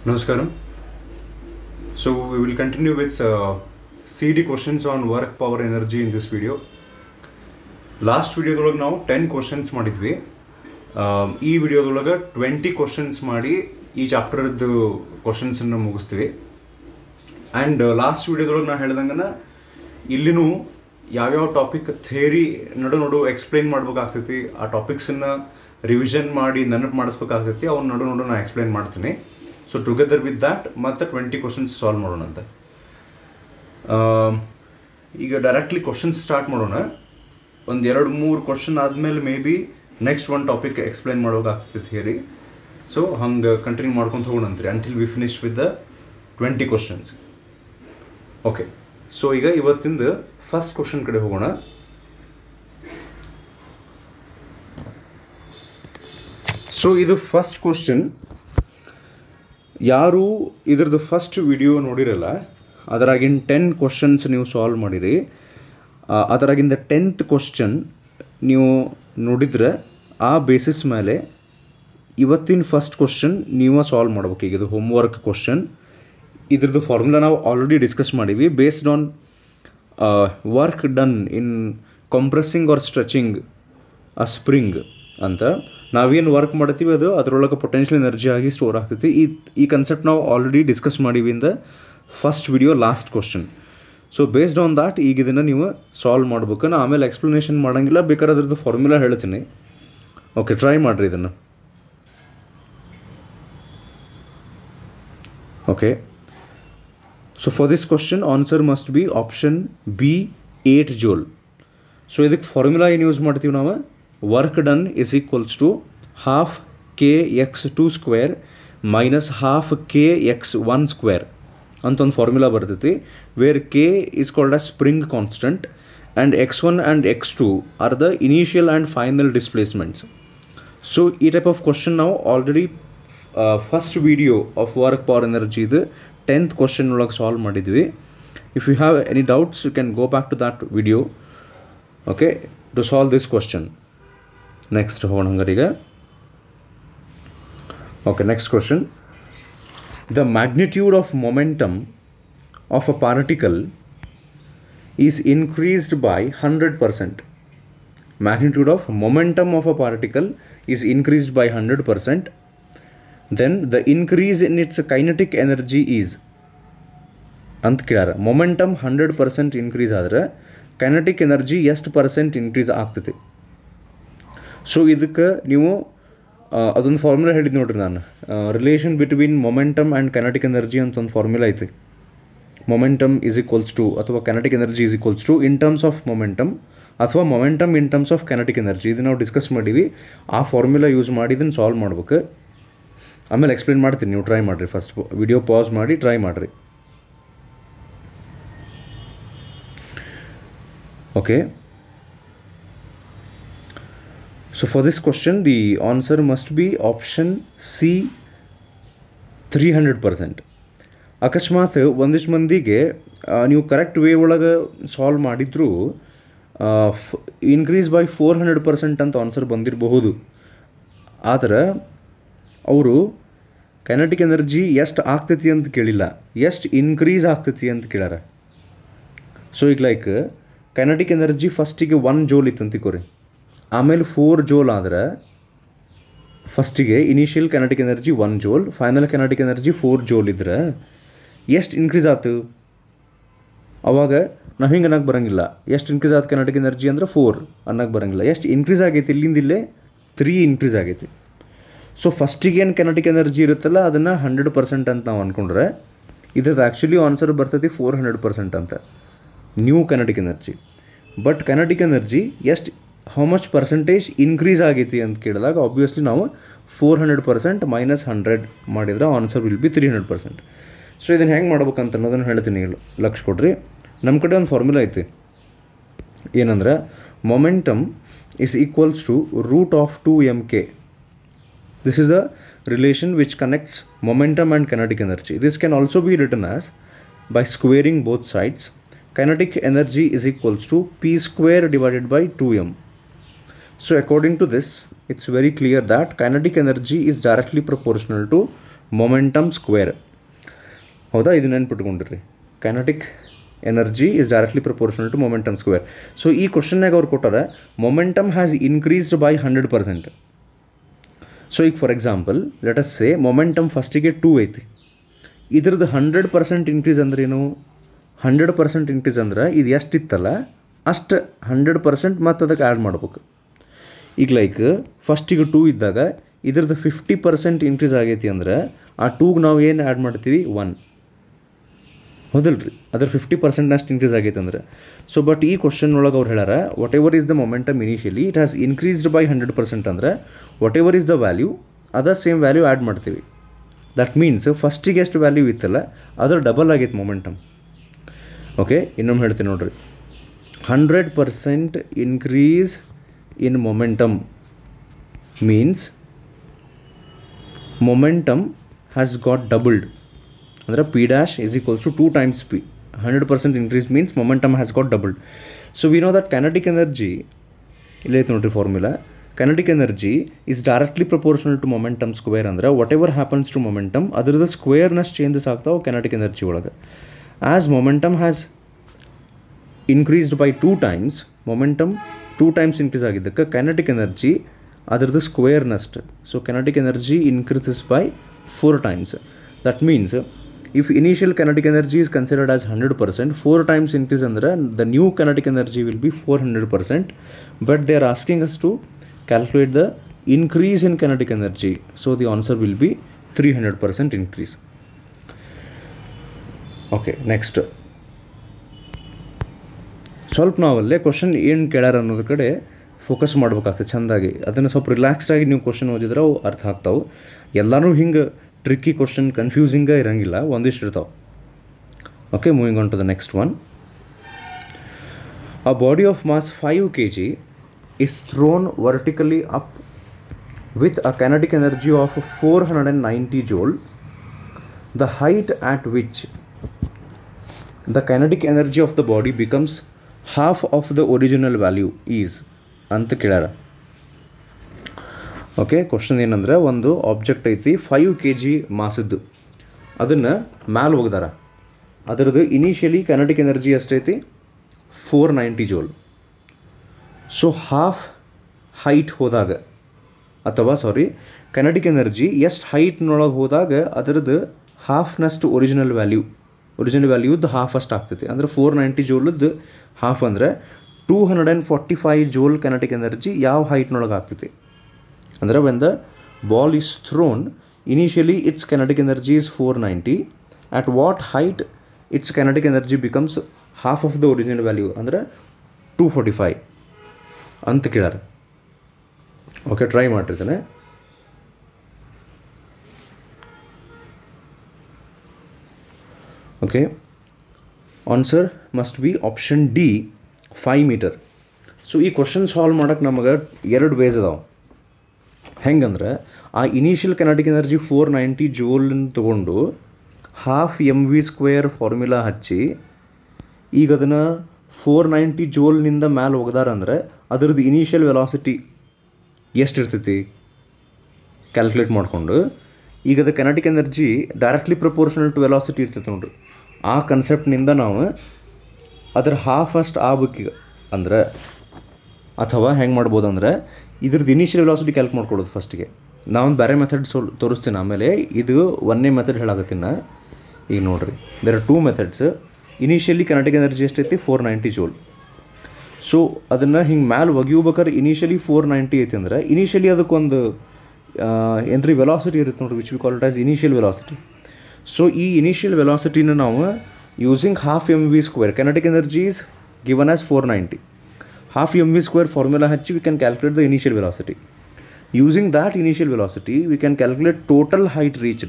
Namaskaram. So we will continue with uh, CD questions on work, power, energy in this video. Last ವಿಡಿಯೋದೊಳಗೆ ನಾವು ten questions ಮಾಡಿದ್ವಿ am, ಈ ವಿಡಿಯೋದೊಳಗೆ twenty questions ಮಾಡಿ ಈ ಚಾಪ್ಟರ್ದು ಕ್ವಶನ್ಸನ್ನು ಮುಗಿಸ್ತೀವಿ and last ವಿಡಿಯೋದೊಳಗೆ ನಾ ಹೇಳ್ದಂಗೆ ಇಲ್ಲಿನೂ ಯಾವ್ಯಾವ ಟಾಪಿಕ್ ಥೇರಿ ನಡು ನಡು ಎಕ್ಸ್ಪ್ಲೈನ್ ಮಾಡ್ಬೇಕಾಗ್ತೈತಿ ಆ ಟಾಪಿಕ್ಸನ್ನು ರಿವಿಷನ್ ಮಾಡಿ ನೆನಪು ಮಾಡಿಸ್ಬೇಕಾಗ್ತೈತಿ ಅವ್ನ ನಡು ನಡು ನಾನು ಎಕ್ಸ್ಪ್ಲೈನ್ ಮಾಡ್ತೀನಿ ಸೊ ಟುಗೆದರ್ ವಿತ್ ದ್ಯಾಟ್ ಮತ್ತೆ ಟ್ವೆಂಟಿ ಕ್ವಶನ್ಸ್ ಸಾಲ್ವ್ ಮಾಡೋಣಂತೆ ಆಮ್, ಈಗ ಡೈರೆಕ್ಟ್ಲಿ ಕ್ವಶನ್ಸ್ ಸ್ಟಾರ್ಟ್ ಮಾಡೋಣ ಒಂದು ಎರಡು ಮೂರು ಕ್ವಶನ್ ಆದಮೇಲೆ ಮೇ ಬಿ ನೆಕ್ಸ್ಟ್ ಒಂದು ಟಾಪಿಕ್ ಎಕ್ಸ್ಪ್ಲೈನ್ ಮಾಡೋಕ್ಕಾಗ್ತೈತಿ ಥಿಯರಿ ಸೊ ಹಂಗೆ ಕಂಟಿನ್ಯೂ ಮಾಡ್ಕೊಂತ ಹೋಗೋಣಂತ್ರಿ until we finish with the twenty questions okay so ಈಗ ಇವತ್ತಿಂದ ಫಸ್ಟ್ ಕ್ವಶನ್ ಕಡೆ ಹೋಗೋಣ ಸೊ ಇದು ಫಸ್ಟ್ ಕ್ವಶನ್ ಯಾರು ಇದ್ರದ್ದು ಫಸ್ಟ್ ವಿಡಿಯೋ ನೋಡಿರಲ್ಲ ಅದರಾಗಿನ ಟೆನ್ ಕ್ವಶನ್ಸ್ ನೀವು ಸಾಲ್ವ್ ಮಾಡಿರಿ ಆ, ಅದರಾಗಿಂದ ಟೆಂತ್ ಕ್ವಶನ್ ನೀವು ನೋಡಿದ್ರೆ ಆ ಬೇಸಿಸ್ ಮೇಲೆ ಇವತ್ತಿನ ಫಸ್ಟ್ ಕ್ವಶನ್ ನೀವು ಸಾಲ್ವ್ ಮಾಡ್ಬೇಕು ಈಗ ಇದು ಹೋಮ್ವರ್ಕ್ ಕ್ವಶನ್ ಇದ್ರದ್ದು ಫಾರ್ಮುಲಾ ನಾವು ಆಲ್ರೆಡಿ ಡಿಸ್ಕಸ್ ಮಾಡೀವಿ based on work done in compressing or stretching a spring ಅಂತ ನಾವೇನು ವರ್ಕ್ ಮಾಡ್ತೀವಿ ಅದು ಅದರೊಳಗೆ ಪೊಟೆನ್ಷಿಯಲ್ ಎನರ್ಜಿ ಆಗಿ ಸ್ಟೋರ್ ಆಗ್ತೈತಿ ಈ ಈ ಕನ್ಸೆಪ್ಟ್ ನಾವು ಆಲ್ರೆಡಿ ಡಿಸ್ಕಸ್ ಮಾಡೀವಿ in the first video last question so based on that ಈಗ ಇದನ್ನು ನೀವು ಸಾಲ್ವ್ ಮಾಡ್ಬೇಕು ನಾ ಆಮೇಲೆ ಎಕ್ಸ್ಪ್ಲನೇಷನ್ ಮಾಡೋಂಗಿಲ್ಲ ಬೇಕಾದ್ರೆ ಅದ್ರದ್ದು ಫಾರ್ಮುಲಾ ಹೇಳ್ತೀನಿ ಓಕೆ ಟ್ರೈ ಮಾಡಿರಿ ಇದನ್ನು okay so for this question answer must be option B eight joule so ಇದಕ್ಕೆ ಫಾರ್ಮುಲಾ ಏನು ಯೂಸ್ ಮಾಡ್ತೀವಿ ನಾವು work done is equals to half K X two square minus half K X one square ಅಂತ ಒಂದು formula ಬರ್ತೈತಿ where K is called a spring constant and X one and X two are the initial and final displacements so ಈ type of question ನಾವು already first video of work power ಎನರ್ಜಿದು tenth question ಒಳಗೆ solve ಮಾಡಿದ್ವಿ if you have any doubts you can go back to that video okay to solve this question next ಹೋಗೋಣ ಹಂಗಾರೀಗ okay next question the magnitude of momentum of a particle is increased by hundred percent magnitude of momentum of a particle is increased by 100% then the increase in its kinetic energy is ಅಂತ ಕೇಳ್ಯಾರ momentum hundred percent increase ಆದರೆ kinetic energy ಎಷ್ಟು percent increase ಆಗ್ತೈತಿ so ಇದಕ್ಕೆ ನೀವು ಆ, ಅದೊಂದು formula ಹೇಳಿದ್ದು ನೋಡ್ರಿ ನಾನು relation between momentum and kinetic energy ಅಂತ ಒಂದು ಫಾರ್ಮುಲಾ ಐತಿ ಮೊಮೆಂಟಮ್ ಈಸ್ ಈಕ್ವಲ್ಸ್ ಟು ಅಥವಾ kinetic energy is equals to in terms of momentum ಅಥವಾ momentum in terms of kinetic energy ಇದು ನಾವು ಡಿಸ್ಕಸ್ ಮಾಡೀವಿ ಆ ಫಾರ್ಮುಲಾ ಯೂಸ್ ಮಾಡಿ ಇದನ್ನು ಸಾಲ್ವ್ ಮಾಡ್ಬೇಕು ಆಮೇಲೆ ಎಕ್ಸ್ಪ್ಲೇನ್ ಮಾಡ್ತೀನಿ ನೀವು ಟ್ರೈ ಮಾಡಿರಿ ಫಸ್ಟ್ ವಿಡಿಯೋ ಪಾಸ್ ಮಾಡಿ ಟ್ರೈ ಮಾಡಿರಿ okay so for this question the answer must be option C three hundred percent ಅಕಸ್ಮಾತ್ ಒಂದಿಷ್ಟು ಮಂದಿಗೆ ಆ, ನೀವು ಕರೆಕ್ಟ್ ವೇ ಒಳಗೆ ಸಾಲ್ವ್ ಮಾಡಿದ್ರು increase by four hundred percent ಅಂತ ಆನ್ಸರ್ ಬಂದಿರಬಹುದು ಆದ್ರೆ ಅವರು ಕೈನೆಟಿಕ್ ಎನರ್ಜಿ ಎಷ್ಟು ಆಗ್ತೈತಿ ಅಂತ ಕೇಳಿಲ್ಲ ಎಷ್ಟು ಇನ್ಕ್ರೀಸ್ ಆಗ್ತೈತಿ ಅಂತ ಕೇಳ್ಯಾರ ಸೊ ಈಗ ಲೈಕ್ ಕೈನೆಟಿಕ್ ಎನರ್ಜಿ ಫಸ್ಟಿಗೆ ಒನ್ ಜೋಲ್ ಇತ್ತು ಅಂತಿಕೋರಿ ಆಮೇಲೆ ಫೋರ್ ಜೋಲ್ ಆದ್ರೆ ಫಸ್ಟಿಗೆ initial kinetic energy one joule final kinetic energy four joule ಇದ್ರೆ ಎಷ್ಟು ಇನ್ಕ್ರೀಸ್ ಆಯ್ತು ಅವಾಗ ನಾವು ಹಿಂಗೆ ಅನ್ನಕ್ಕೆ ಬರಂಗಿಲ್ಲ ಎಷ್ಟು ಇನ್ಕ್ರೀಸ್ ಆದ ಕೈನೆಟಿಕ್ ಎನರ್ಜಿ ಅಂದ್ರೆ ಫೋರ್ ಅನ್ನಕ್ಕೆ ಬರಂಗಿಲ್ಲ ಎಷ್ಟು ಇನ್ಕ್ರೀಸ್ ಆಗೈತಿ ಇಲ್ಲಿಂದ ಇಲ್ಲೇ ತ್ರೀ ಇನ್ಕ್ರೀಸ್ ಆಗೈತಿ ಸೊ ಫಸ್ಟಿಗೆ ಏನು ಕೆನೆಟಿಕ್ ಎನರ್ಜಿ ಇರುತ್ತಲ್ಲ ಅದನ್ನು ಹಂಡ್ರೆಡ್ ಪರ್ಸೆಂಟ್ ಅಂತ ನಾವು ಅಂದ್ಕೊಂಡ್ರೆ ಇದ್ರದ್ದು ಆ್ಯಕ್ಚುಲಿ ಆನ್ಸರ್ ಬರ್ತೈತಿ ಫೋರ್ ಹಂಡ್ರೆಡ್ ಪರ್ಸೆಂಟ್ ಅಂತ new kinetic energy but kinetic energy ಎಷ್ಟು ಹೌ ಮಚ್ ಪರ್ಸೆಂಟೇಜ್ ಇನ್ಕ್ರೀಸ್ ಆಗೈತಿ ಅಂತ ಕೇಳಿದಾಗ ಆಬ್ವಿಯಸ್ಲಿ ನಾವು four hundred percent minus hundred ಮಾಡಿದ್ರೆ answer will be three hundred percent so ಇದನ್ನು ಹೆಂಗೆ ಮಾಡ್ಬೇಕಂತ ಅನ್ನೋದನ್ನು ಹೇಳ್ತೀನಿ ಲಕ್ಷ ಕೊಡ್ರಿ ನಮ್ಮ ಕಡೆ ಒಂದು ಫಾರ್ಮುಲಾ ಐತಿ ಏನಂದ್ರೆ momentum is equals to root of two M K This is the relation which connects momentum and kinetic energy. This can also be written as by squaring both sides. Kinetic energy is equals to p square divided by 2m. So according to this, it's very clear that kinetic energy is directly proportional to momentum square ಹೌದಾ ಇದು ನೆನ್ಪಿಟ್ಕೊಂಡಿರಿ kinetic energy is directly proportional to momentum square so ಈ ಕ್ವಶನ್ನಾಗ ಅವ್ರು ಕೊಟ್ಟಾರೆ momentum has increased by hundred percent so ಈಗ for example let us say momentum ಫಸ್ಟಿಗೆ two ಐತಿ ಇದ್ರದ್ದು ಹಂಡ್ರೆಡ್ ಪರ್ಸೆಂಟ್ ಇನ್ಕ್ರೀಸ್ ಅಂದ್ರೆ ಏನು ಹಂಡ್ರೆಡ್ ಪರ್ಸೆಂಟ್ ಇನ್ಕ್ರೀಸ್ ಅಂದ್ರೆ ಇದು ಎಷ್ಟಿತ್ತಲ್ಲ ಅಷ್ಟು ಹಂಡ್ರೆಡ್ ಪರ್ಸೆಂಟ್ ಮತ್ತು ಅದಕ್ಕೆ ಆ್ಯಡ್ ಮಾಡ್ಬೇಕು ಈಗ ಲೈಕ್ ಫಸ್ಟಿಗೆ ಟೂ ಇದ್ದಾಗ ಇದ್ರದ್ದು ಫಿಫ್ಟಿ ಪರ್ಸೆಂಟ್ ಇನ್ಕ್ರೀಸ್ ಆಗೈತಿ ಅಂದ್ರೆ ಆ ಟೂಗೆ ನಾವು ಏನು ಆ್ಯಡ್ ಮಾಡ್ತೀವಿ ಒನ್ ಹೌದಲ್ಲ ರೀ ಅದ್ರ ಫಿಫ್ಟಿ ಪರ್ಸೆಂಟ್ನಷ್ಟು ಇನ್ಕ್ರೀಸ್ ಆಗೈತೆ ಅಂದ್ರೆ ಸೊ ಬಟ್ ಈ ಕ್ವಶನ್ ಒಳಗೆ ಅವ್ರು ಹೇಳ್ಯಾರ whatever is the momentum initially it has increased by hundred percent ಅಂದ್ರೆ whatever is the value ಅದರ್ ಸೇಮ್ ವ್ಯಾಲ್ಯೂ ಆ್ಯಡ್ ಮಾಡ್ತೀವಿ ದಟ್ ಮೀನ್ಸ್ ಫಸ್ಟಿಗೆ ಎಷ್ಟು ವ್ಯಾಲ್ಯೂ ಇತ್ತಲ್ಲ ಅದ್ರ ಡಬಲ್ ಆಗೈತೆ ಮೊಮೆಂಟಮ್ ಓಕೆ ಇನ್ನೊಮ್ಮೆ ಹೇಳ್ತೀನಿ ನೋಡ್ರಿ hundred percent increase in momentum means momentum has got doubled ಅಂದರೆ P dash is equals to two times P hundred percent increase means momentum has got doubled so we know that kinetic energy ಇಲ್ಲೈತೆ ನೋಡ್ರಿ formula kinetic energy is directly proportional to momentum square ಅಂದ್ರೆ whatever happens to momentum ಅದ್ರದ್ದು ಸ್ಕ್ವೇರ್ನಷ್ಟು changes ಆಗ್ತಾವೆ kinetic energy ಒಳಗೆ as momentum has increased by two times momentum two times increase ಆಗಿದ್ದಕ್ಕೆ kinetic energy ಅದರದ್ದು ಸ್ಕ್ವೇರ್ನಷ್ಟು so kinetic energy increases by four times that means if initial kinetic energy is considered as 100%, 4 times increase andre the new kinetic energy will be 400%, but they are asking us to calculate the increase in kinetic energy. So the answer will be 300% increase. Okay, next. ಸ್ವಲ್ಪ ನಾವಲ್ಲೇ question ಏನು ಕೇಳ್ಯಾರ ಅನ್ನೋದ್ರ ಕಡೆ focus ಮಾಡ್ಬೇಕಾಗ್ತದೆ ಚೆಂದಾಗಿ ಅದನ್ನು ಸ್ವಲ್ಪ ರಿಲ್ಯಾಕ್ಸ್ಡಾಗಿ ನೀವು question ಓದಿದ್ರೆ ಅವು ಅರ್ಥ ಆಗ್ತಾವೆ ಎಲ್ಲನೂ ಹಿಂಗೆ ಟ್ರಿಕ್ಕಿ ಕ್ವಶನ್ ಕನ್ಫ್ಯೂಸಿಂಗೇ ಇರಂಗಿಲ್ಲ ಒಂದಿಷ್ಟು ಇರ್ತಾವೆ okay moving on to the next one A body of mass 5 kg is thrown vertically up with a kinetic energy of 490 joule. The height at which the kinetic energy of the body becomes half of the original value is ಅಂತ ಕೇಳ್ಯಾರ okay question ಏನಂದ್ರೆ ಒಂದು object ಐತಿ five K G ಮಾಸದ್ದು ಅದನ್ನು ಮ್ಯಾಲೆ ಒಗ್ದಾರ ಅದರದ್ದು initially kinetic energy ಎಷ್ಟೈತಿ four ninety joule so half height ಹೋದಾಗ ಅಥವಾ ಸಾರಿ ಕೈನಟಿಕ್ ಎನರ್ಜಿ ಎಷ್ಟು ಹೈಟ್ನೊಳಗೆ ಹೋದಾಗ ಅದರದ್ದು ಹಾಫ್ನಷ್ಟು ಒರಿಜಿನಲ್ ವ್ಯಾಲ್ಯೂ ಒರಿಜಿನಲ್ ವ್ಯಾಲ್ಯೂದ್ದು ಹಾಫ್ ಅಷ್ಟು ಆಗ್ತೈತಿ ಅಂದರೆ ಫೋರ್ ನೈಂಟಿ ಜೋಲದ್ದು ಹಾಫ್ ಅಂದರೆ two hundred and forty five joule kinetic energy ಯಾವ ಹೈಟ್ನೊಳಗೆ ಆಗ್ತೈತಿ ಅಂದರೆ when the ball is thrown initially its kinetic energy is four ninety at what height its kinetic energy becomes half of the original value ಅಂದರೆ two forty five ಅಂತ ಕೇಳ್ಯಾರ okay try ಮಾಡಿರ್ತಾನೆ okay answer must be option D five meter so ಈ question solve ಮಾಡೋಕೆ ನಮಗೆ ಎರಡು ways ಅದಾವೆ ಹೆಂಗಂದ್ರೆ ಆ initial kinetic energy four ninety ಜೋಲ್ನ ತೊಗೊಂಡು half M V square formula ಹಚ್ಚಿ ಈಗ ಅದನ್ನು ಫೋರ್ ನೈಂಟಿ ಜೋಲ್ನಿಂದ ಮ್ಯಾಲೆ ಒಗ್ದಾರಂದ್ರೆ ಅದ್ರದ್ದು ಇನಿಷಿಯಲ್ ವೆಲಾಸಿಟಿ ಎಷ್ಟು ಇರ್ತೈತಿ ಕ್ಯಾಲ್ಕುಲೇಟ್ ಮಾಡಿಕೊಂಡು ಈಗ ಅದು kinetic energy directly proportional to velocity ಇರ್ತೈತೆ ನೋಡ್ರಿ ಆ ಕನ್ಸೆಪ್ಟ್ನಿಂದ ನಾವು ಅದ್ರ ಹಾಫ್ ಅಷ್ಟು ಆಗ್ಬೇಕೀಗ ಅಂದ್ರೆ ಅಥವಾ ಹೆಂಗೆ ಮಾಡ್ಬೋದು ಅಂದರೆ ಇದ್ರದ್ದು ಇನಿಷಿಯಲ್ ವೆಲಾಸಿಟಿ ಕ್ಯಾಲ್ಕ್ ಮಾಡ್ಕೊಳ್ಳೋದು ಫಸ್ಟಿಗೆ ನಾವೊಂದು ಬೇರೆ ಮೆಥಡ್ ಸೋಲ್ ತೋರಿಸ್ತೀನಿ ಆಮೇಲೆ ಇದು ಒಂದೇ ಮೆಥಡ್ ಹೇಳಾಕತ್ತೀನಿ ಈಗ ನೋಡ್ರಿ there are two methods initially kinetic energy ಎಷ್ಟೈತಿ ಫೋರ್ ನೈಂಟಿ ಜೋಲ್ ಸೊ ಅದನ್ನು ಹಿಂಗೆ ಮ್ಯಾಲೆ ಒಗಿಬೇಕಾದ್ರೆ ಇನಿಷಿಯಲಿ ಫೋರ್ ನೈಂಟಿ ಐತಿ ಅಂದ್ರೆ ಇನಿಷಿಯಲಿ ಅದಕ್ಕೊಂದು ಏನ್ರಿ ವೆಲಾಸಿಟಿ ಇರುತ್ತೆ ನೋಡ್ರಿ which we call it as initial velocity so ಈ ಇನಿಷಿಯಲ್ ವೆಲಾಸಿಟಿನ ನಾವು using half M V square kinetic energy is given as four ninety half mv square formula ಹಚ್ಚಿ we can calculate the initial velocity using that initial velocity we can calculate total height reached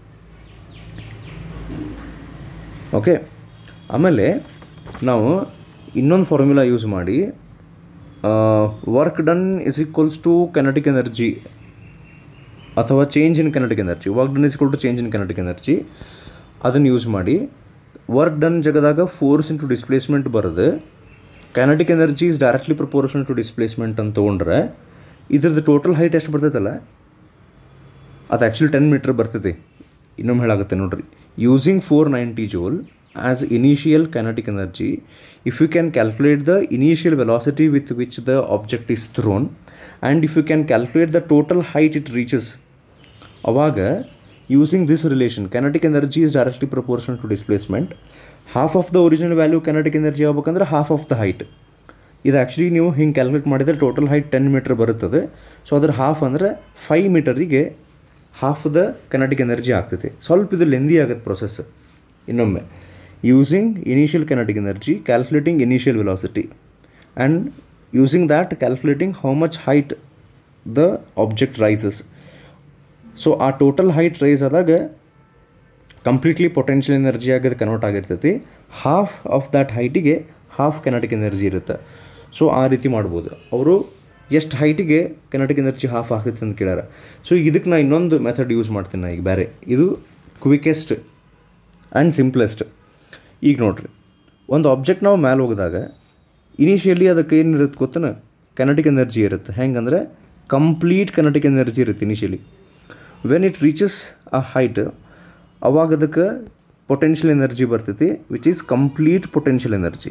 okay ಆಮೇಲೆ ನಾವು ಇನ್ನೊಂದು formula use ಮಾಡಿ work done is equals to kinetic energy ಅಥವಾ change in kinetic energy work done is equal to change in kinetic energy ಅದನ್ನು use ಮಾಡಿ work done ಜಗದಾಗ force into displacement ಬರೋದು kinetic energy is directly proportional to displacement ಅಂತ ತೊಗೊಂಡ್ರೆ ಇದ್ರದ್ದು total height ಎಷ್ಟು ಬರ್ತೈತಲ್ಲ ಅದು ಆ್ಯಕ್ಚುಲಿ ಟೆನ್ ಮೀಟ್ರ್ ಬರ್ತೈತಿ ಇನ್ನೊಮ್ಮೆ ಹೇಳಾಗುತ್ತೆ ನೋಡ್ರಿ using four ninety joule as initial kinetic energy if you can calculate the initial velocity with which the object is thrown and if you can calculate the total height it reaches ಅವಾಗ using this relation kinetic energy is directly proportion to displacement half of the original value kinetic energy ಆಗ್ಬೇಕಂದ್ರೆ half of the height ಇದು actually ನೀವು ಹಿಂಗೆ calculate ಮಾಡಿದರೆ total height ten meter ಬರುತ್ತದೆ so ಅದ್ರ half ಅಂದರೆ five ಮೀಟರಿಗೆ ಹಾಫ್ ದ ಕೆನಟಿಕ್ ಎನರ್ಜಿ ಆಗ್ತೈತಿ ಸ್ವಲ್ಪ ಇದು ಲೆಂದಿ ಆಗುತ್ತೆ ಪ್ರೊಸೆಸ್ ಇನ್ನೊಮ್ಮೆ using initial kinetic energy calculating initial velocity and using that calculating how much height the object rises so ಆ ಟೋಟಲ್ ಹೈಟ್ ರೈಸ್ ಆದಾಗ ಕಂಪ್ಲೀಟ್ಲಿ ಪೊಟೆನ್ಷಿಯಲ್ ಎನರ್ಜಿ ಆಗೋದು convert ಆಗಿರ್ತೈತಿ half of that ಹೈಟಿಗೆ ಹಾಫ್ ಕೆನಟಿಕ್ ಎನರ್ಜಿ ಇರುತ್ತೆ so ಆ ರೀತಿ ಮಾಡ್ಬೋದು ಅವರು ಎಷ್ಟು ಹೈಟಿಗೆ ಕೆನಟಿಕ್ ಎನರ್ಜಿ ಹಾಫ್ ಆಗ್ತೈತೆ ಅಂತ ಕೇಳ್ಯಾರ ಸೊ ಇದಕ್ಕೆ ನಾ ಇನ್ನೊಂದು ಮೆಥಡ್ ಯೂಸ್ ಮಾಡ್ತೀನಿ ನಾ ಈಗ ಬೇರೆ ಇದು ಕ್ವಿಕೆಸ್ಟ್ ಆ್ಯಂಡ್ ಸಿಂಪ್ಲೆಸ್ಟ್ ಈಗ ನೋಡ್ರಿ ಒಂದು ಆಬ್ಜೆಕ್ಟ್ ನಾವು ಮೇಲೆ ಹೋಗಿದಾಗ ಇನಿಷಿಯಲಿ ಅದಕ್ಕೆ ಏನಿರುತ್ತೆ ಗೊತ್ತನ ಕೆನಟಿಕ್ ಎನರ್ಜಿ ಇರುತ್ತೆ ಹೆಂಗಂದ್ರೆ ಕಂಪ್ಲೀಟ್ ಕೆನಟಿಕ್ ಎನರ್ಜಿ ಇರುತ್ತೆ initially when it reaches a height ಅವಾಗ ಅದಕ್ಕೆ ಪೊಟೆನ್ಷಿಯಲ್ ಎನರ್ಜಿ ಬರ್ತೈತಿ which is complete potential energy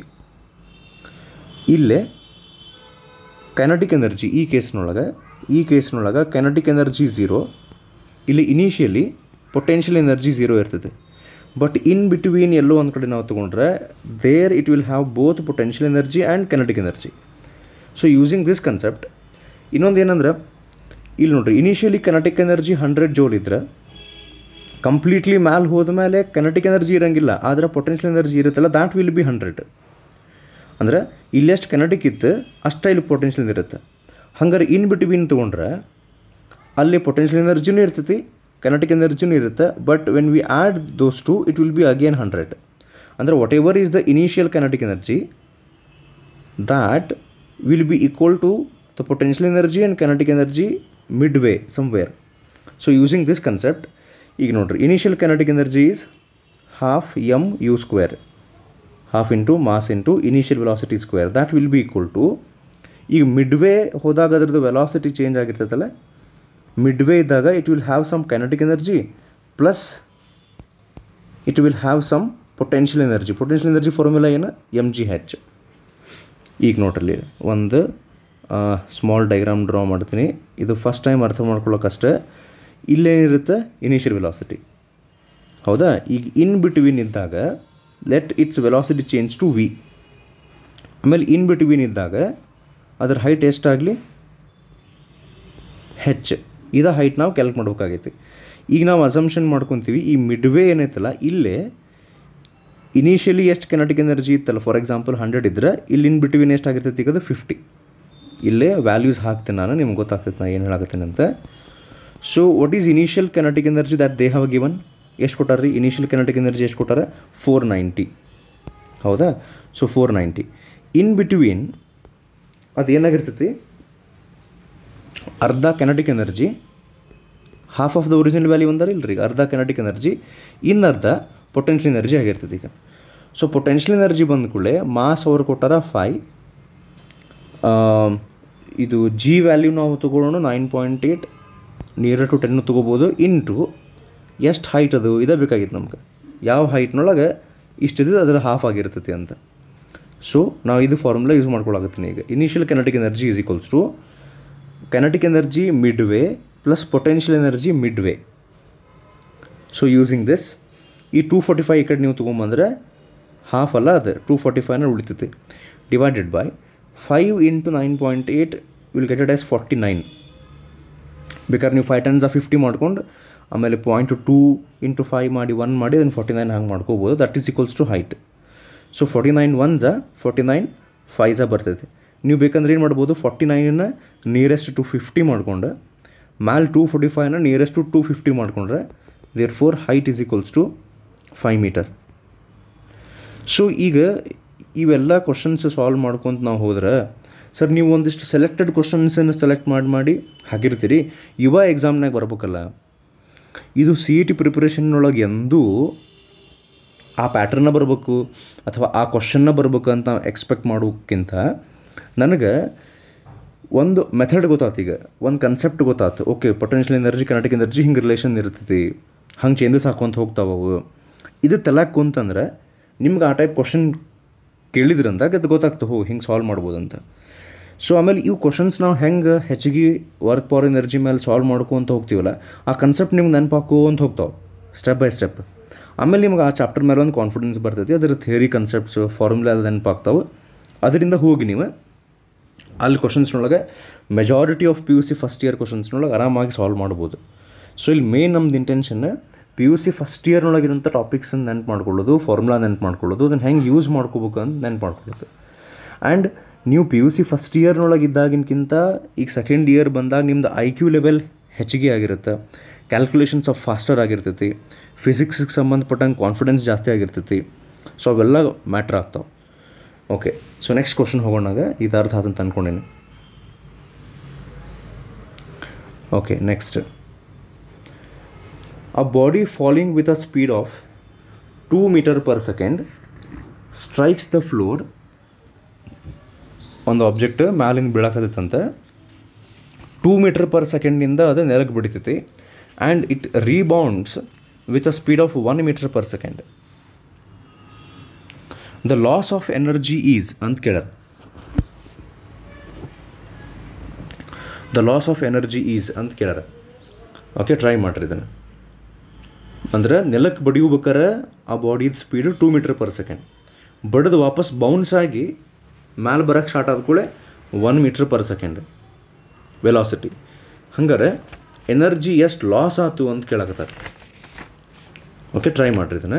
ಇಲ್ಲೇ ಕೈನಟಿಕ್ ಎನರ್ಜಿ ಈ ಕೇಸ್ನೊಳಗೆ ಈ ಕೇಸ್ನೊಳಗೆ ಕೈನಟಿಕ್ ಎನರ್ಜಿ ಝೀರೋ ಇಲ್ಲಿ ಇನಿಷಿಯಲಿ ಪೊಟೆನ್ಷಿಯಲ್ ಎನರ್ಜಿ ಝೀರೋ ಇರ್ತೈತೆ ಬಟ್ ಇನ್ ಬಿಟ್ವೀನ್ ಎಲ್ಲೋ ಒಂದು ಕಡೆ ನಾವು ತೊಗೊಂಡ್ರೆ there it will have both potential energy and kinetic energy so using this concept ಇನ್ನೊಂದು ಏನಂದ್ರೆ ಇಲ್ಲಿ ನೋಡ್ರಿ ಇನಿಷಿಯಲಿ ಕೈನಟಿಕ್ ಎನರ್ಜಿ ಹಂಡ್ರೆಡ್ ಜೋಲ್ ಇದ್ರೆ ಕಂಪ್ಲೀಟ್ಲಿ ಮ್ಯಾಲೆ ಹೋದ ಮೇಲೆ ಕೈನಟಿಕ್ ಎನರ್ಜಿ ಇರೋಂಗಿಲ್ಲ ಆದರೆ ಪೊಟೆನ್ಷಿಯಲ್ ಎನರ್ಜಿ ಇರುತ್ತಲ್ಲ ದ್ಯಾಟ್ ವಿಲ್ ಬಿ ಹಂಡ್ರೆಡ್ ಅಂದ್ರೆ ಇಲ್ಲೆಷ್ಟು ಕೆನಟಿಕ್ ಇತ್ತು ಅಷ್ಟೇ ಇಲ್ಲಿ ಪೊಟೆನ್ಷಿಯಲ್ ಇರುತ್ತೆ ಹಂಗಾರೆ ಇನ್ ಬಿಟ್ವೀನ್ ತೊಗೊಂಡ್ರೆ ಅಲ್ಲಿ ಪೊಟೆನ್ಷಿಯಲ್ ಎನರ್ಜಿನೂ ಇರ್ತೈತಿ ಕೆನಟಿಕ್ ಎನರ್ಜಿನೂ ಇರುತ್ತೆ but when we add those two it will be again hundred ಅಂದರೆ whatever is the initial kinetic energy that will be equal to the potential energy and kinetic energy midway somewhere so using this concept ಈಗ ನೋಡ್ರಿ initial kinetic energy is half M U square half into mass into initial velocity square that will be equal to ಈಗ midway ಹೋದಾಗ ಅದ್ರದ್ದು velocity change ಆಗಿರ್ತೈತಲ್ಲ ಮಿಡ್ವೇ ಇದ್ದಾಗ it will have some kinetic energy plus it will have some potential energy potential energy formula ಏನು M G H ಈಗ ನೋಡ್ರಲ್ಲಿ ಒಂದು small diagram draw ಮಾಡ್ತೀನಿ ಇದು ಫಸ್ಟ್ ಟೈಮ್ ಅರ್ಥ ಮಾಡ್ಕೊಳ್ಳೋಕಷ್ಟೇ ಇಲ್ಲೇನಿರುತ್ತೆ ಇನಿಷಿಯಲ್ ವೆಲಾಸಿಟಿ ಹೌದಾ ಈಗ ಇನ್ ಬಿಟ್ವೀನ್ ಇದ್ದಾಗ let its velocity change to V ಆಮೇಲೆ ಇನ್ ಬಿಟ್ವೀನ್ ಇದ್ದಾಗ ಅದ್ರ ಹೈಟ್ ಎಷ್ಟಾಗಲಿ ಹೆಚ್ ಇದ ಹೈಟ್ ನಾವು ಕ್ಯಾಲ್ಕ್ ಮಾಡ್ಬೇಕಾಗೈತಿ ಈಗ ನಾವು ಅಸಂಪ್ಷನ್ ಮಾಡ್ಕೊತೀವಿ ಈ ಮಿಡ್ವೇ ಏನೈತಲ್ಲ ಇಲ್ಲೇ ಇನಿಷಿಯಲಿ ಎಷ್ಟು ಕೆನಟಿಕ್ ಎನರ್ಜಿ ಇತ್ತಲ್ಲ ಫಾರ್ ಎಕ್ಸಾಂಪಲ್ ಹಂಡ್ರೆಡ್ ಇದ್ರೆ ಇಲ್ಲಿ ಇನ್ ಬಿಟ್ವೀನ್ ಎಷ್ಟಾಗಿರ್ತೈತಿ ಈಗ ಅದು ಫಿಫ್ಟಿ ಇಲ್ಲೇ ವ್ಯಾಲ್ಯೂಸ್ ಹಾಕ್ತೀನಿ ನಾನು ನಿಮ್ಗೆ ಗೊತ್ತಾಗ್ತೈತೆ ನಾನು ಏನು ಹೇಳಾಕತ್ತೀನಿ ಅಂತ so what is initial kinetic energy that they have given ಎಷ್ಟು ಕೊಟ್ಟಾರ್ರಿ ಇನಿಷಿಯಲ್ ಕೆನಟಿಕ್ ಎನರ್ಜಿ ಎಷ್ಟು ಕೊಟ್ಟಾರ ಫೋರ್ ನೈಂಟಿ ಹೌದಾ so four ninety in between ಅದು ಏನಾಗಿರ್ತೈತಿ ಅರ್ಧ kinetic energy half of the original value ಒಂದಾರ ಇಲ್ರಿ ಅರ್ಧ ಕೆನಟಿಕ್ ಎನರ್ಜಿ ಇನ್ನರ್ಧ ಪೊಟೆನ್ಷಿಯಲ್ ಎನರ್ಜಿ ಆಗಿರ್ತೈತಿ ಈಗ ಸೊ ಪೊಟೆನ್ಷಿಯಲ್ ಎನರ್ಜಿ ಬಂದ ಕೂಡಲೇ ಮಾಸ್ ಅವ್ರು ಕೊಟ್ಟಾರ ಫೈ ಇದು ಜಿ ವ್ಯಾಲ್ಯೂ ನಾವು ತೊಗೊಳ್ಳೋಣ nine point eight near to ten ತೊಗೋಬೋದು ಇಂಟು ಎಷ್ಟು ಹೈಟ್ ಅದು ಇದೇ ಬೇಕಾಗಿತ್ತು ನಮ್ಗೆ ಯಾವ ಹೈಟ್ನೊಳಗೆ ಇಷ್ಟಿದೆ ಅದರ ಹಾಫ್ ಆಗಿರ್ತೈತಿ ಅಂತ ಸೊ ನಾವು ಇದು ಫಾರ್ಮುಲಾ ಯೂಸ್ ಮಾಡ್ಕೊಳಕತ್ತೀನಿ ಈಗ initial kinetic energy is equals to kinetic energy midway plus potential energy midway so using this ಈ ಟೂ ಫಾರ್ಟಿ ಫೈವ್ ಈ ಕಡೆ ನೀವು ತೊಗೊಂಬಂದ್ರೆ ಹಾಫ್ ಅಲ್ಲ ಅದು ಟೂ ಫಾರ್ಟಿ ಫೈವ್ನ ಉಳಿತೈತಿ divided by five into nine point eight will getted as forty nine ಬೇಕಾದ್ರೆ ನೀವು ಫೈವ್ ಟೆನ್ಸ ಫಿಫ್ಟಿ ಮಾಡ್ಕೊಂಡು ಆಮೇಲೆ ಪಾಯಿಂಟ್ ಟೂ ಇಂಟು ಫೈವ್ ಮಾಡಿ ಒನ್ ಮಾಡಿ ಅದನ್ನು ಫಾರ್ಟಿ ನೈನ್ ಹಂಗೆ ಮಾಡ್ಕೋಬೋದು that is equals to height so forty nine ones forty nine ಫೈಝ ಬರ್ತೈತೆ ನೀವು ಬೇಕಂದ್ರೆ ಏನು ಮಾಡ್ಬೋದು ಫಾರ್ಟಿ ನೈನನ್ನು ನಿಯರೆಸ್ಟ್ ಟು ಫಿಫ್ಟಿ ಮಾಡ್ಕೊಂಡು ಮ್ಯಾಲೆ ಟೂ ಫೋರ್ಟಿ ಫೈವ್ನ ನಿಯರೆಸ್ಟ್ ಟು ಟೂ ಫಿಫ್ಟಿ ಮಾಡ್ಕೊಂಡ್ರೆ therefore height is equals to five meter so ಈಗ ಇವೆಲ್ಲ ಕ್ವಶನ್ಸ್ ಸಾಲ್ವ್ ಮಾಡ್ಕೊತ ನಾವು ಹೋದ್ರೆ ಸರ್ ನೀವು ಒಂದಿಷ್ಟು ಸೆಲೆಕ್ಟೆಡ್ ಕ್ವಶನ್ಸನ್ನು ಸೆಲೆಕ್ಟ್ ಮಾಡಿ ಮಾಡಿ ಹಾಕಿರ್ತೀರಿ ಯುವ ಎಕ್ಸಾಮ್ನಾಗ ಬರ್ಬೇಕಲ್ಲ ಇದು ಸಿ ಇ ಟಿ ಪ್ರಿಪ್ರೇಷನ್ನೊಳಗೆ ಎಂದೂ ಆ ಪ್ಯಾಟ್ರನ್ನ ಬರಬೇಕು ಅಥವಾ ಆ ಕ್ವಶನ್ನ ಬರ್ಬೇಕು ಅಂತ ಎಕ್ಸ್ಪೆಕ್ಟ್ ಮಾಡೋಕ್ಕಿಂತ ನನಗೆ ಒಂದು ಮೆಥಡ್ ಗೊತ್ತಾತು ಈಗ ಒಂದು ಕನ್ಸೆಪ್ಟ್ ಗೊತ್ತಾತು okay potential energy kinetic energy ಹಿಂಗೆ ರಿಲೇಷನ್ ಇರ್ತೈತಿ ಹಂಗೆ ಚೇಂಜಸ್ ಹಾಕೊಂತ ಹೋಗ್ತಾವೆ ಅವು ಇದು ತಲೆಗೆ ಕುಂತಂದ್ರೆ ನಿಮ್ಗೆ ಆ ಟೈಪ್ ಕ್ವಶನ್ ಕೇಳಿದ್ರಂದಾಗ ಅದು ಗೊತ್ತಾಗ್ತದೆ ಹೋ ಹಿಂಗೆ ಸಾಲ್ವ್ ಮಾಡ್ಬೋದು ಅಂತ ಸೊ ಆಮೇಲೆ ಇವು ಕ್ವಶನ್ಸ್ ನಾವು ಹೆಂಗೆ ಹೆಚ್ಚಿಗೆ ವರ್ಕ್ ಪವರ್ ಎನರ್ಜಿ ಮೇಲೆ ಸಾಲ್ವ್ ಮಾಡ್ಕೊತ ಹೋಗ್ತೀವಲ್ಲ ಆ ಕನ್ಸೆಪ್ಟ್ ನಿಮ್ಗೆ ನೆನಪಾಕೋಂತ ಹೋಗ್ತಾವೆ ಸ್ಟೆಪ್ ಬೈ ಸ್ಟೆಪ್ ಆಮೇಲೆ ನಿಮ್ಗೆ ಆ ಚಾಪ್ಟರ್ ಮೇಲೆ ಒಂದು ಕಾನ್ಫಿಡೆನ್ಸ್ ಬರ್ತೈತಿ ಅದರ ಥಿಯರಿ ಕನ್ಸೆಪ್ಟ್ಸು ಫಾರ್ಮುಲಾ ಎಲ್ಲ ನೆನಪಾಗ್ತಾವೆ ಅದರಿಂದ ಹೋಗಿ ನೀವು ಅಲ್ಲಿ ಕ್ವಶನ್ಸ್ನೊಳಗೆ majority of P U C first year ಕ್ವಶನ್ಸ್ನೊಳಗೆ ಆರಾಮಾಗಿ ಸಾಲ್ವ್ ಮಾಡ್ಬೋದು ಸೊ ಇಲ್ಲಿ ಮೇನ್ ನಮ್ದು intention P U C first ಇಯರ್ನೊಳಗಿರೋಂಥ ಟಾಪಿಕ್ಸನ್ನು ನೆನ್ಪು ಮಾಡ್ಕೊಳ್ಳೋದು ಫಾರ್ಮುಲಾ ನೆನ್ಪು ಮಾಡ್ಕೊಳ್ಳೋದು ಅದನ್ನು ಹೆಂಗೆ ಯೂಸ್ ಮಾಡ್ಕೋಬೇಕು ಅಂತ ನೆನ್ಪು ಮಾಡ್ಕೊಳ್ಳೋದು ಆ್ಯಂಡ್ ನೀವು ಪಿ ಯು ಸಿ ಫಸ್ಟ್ ಇಯರ್ನೊಳಗೆ ಇದ್ದಾಗಿನ್ಕಿಂತ ಈಗ ಸೆಕೆಂಡ್ ಇಯರ್ ಬಂದಾಗ ನಿಮ್ದು ಐ ಕ್ಯೂ ಲೆವೆಲ್ ಹೆಚ್ಚಿಗೆ ಆಗಿರುತ್ತೆ ಕ್ಯಾಲ್ಕುಲೇಷನ್ಸ್ ಆಫ್ ಫಾಸ್ಟರ್ ಆಗಿರ್ತೈತಿ ಫಿಸಿಕ್ಸ್ಗೆ ಸಂಬಂಧಪಟ್ಟಂಗೆ ಕಾನ್ಫಿಡೆನ್ಸ್ ಜಾಸ್ತಿ ಆಗಿರ್ತೈತಿ ಸೊ ಅವೆಲ್ಲ ಮ್ಯಾಟ್ರ್ ಆಗ್ತಾವೆ ಓಕೆ ಸೊ ನೆಕ್ಸ್ಟ್ ಕ್ವಶನ್ ಹೋಗೋಣಾಗ ಇದು ಅರ್ಥ ಆದಂತ ಅಂದ್ಕೊಂಡೇನೆ okay next a body falling with a speed of 2 meter per second strikes the floor ಒಂದು ಆಬ್ಜೆಕ್ಟ್ ಮ್ಯಾಲಿಂದ ಬೀಳಕತ್ತಂತೆ ಟೂ ಮೀಟರ್ ಪರ್ ಸೆಕೆಂಡಿಂದ ಅದು ನೆಲಕ್ಕೆ ಬಿಡಿತೈತಿ and it rebounds with a speed of one metre per second the loss of energy is ಅಂತ ಕೇಳ್ಯಾರ the loss of energy is ಅಂತ ಕೇಳ್ಯಾರ ಓಕೆ ಟ್ರೈ ಮಾಡಿರಿ ಇದನ್ನು ಅಂದ್ರೆ ನೆಲಕ್ಕೆ ಬಡಿಯುಬೇಕಾರೆ ಆ ಬಾಡಿದ speed two metre per second ಬಡಿದು ವಾಪಸ್ ಬೌನ್ಸ್ ಆಗಿ ಮ್ಯಾಲೆ ಬರೋಕ್ಕೆ ಸ್ಟಾರ್ಟ್ ಆದ ಕೂಡಲೇ one metre per second velocity ಹಂಗಾರೆ ಎನರ್ಜಿ ಎಷ್ಟು ಲಾಸ್ ಆಯ್ತು ಅಂತ ಕೇಳಕತ್ತಾರೆ ಓಕೆ ಟ್ರೈ ಮಾಡಿರಿ ಇದನ್ನು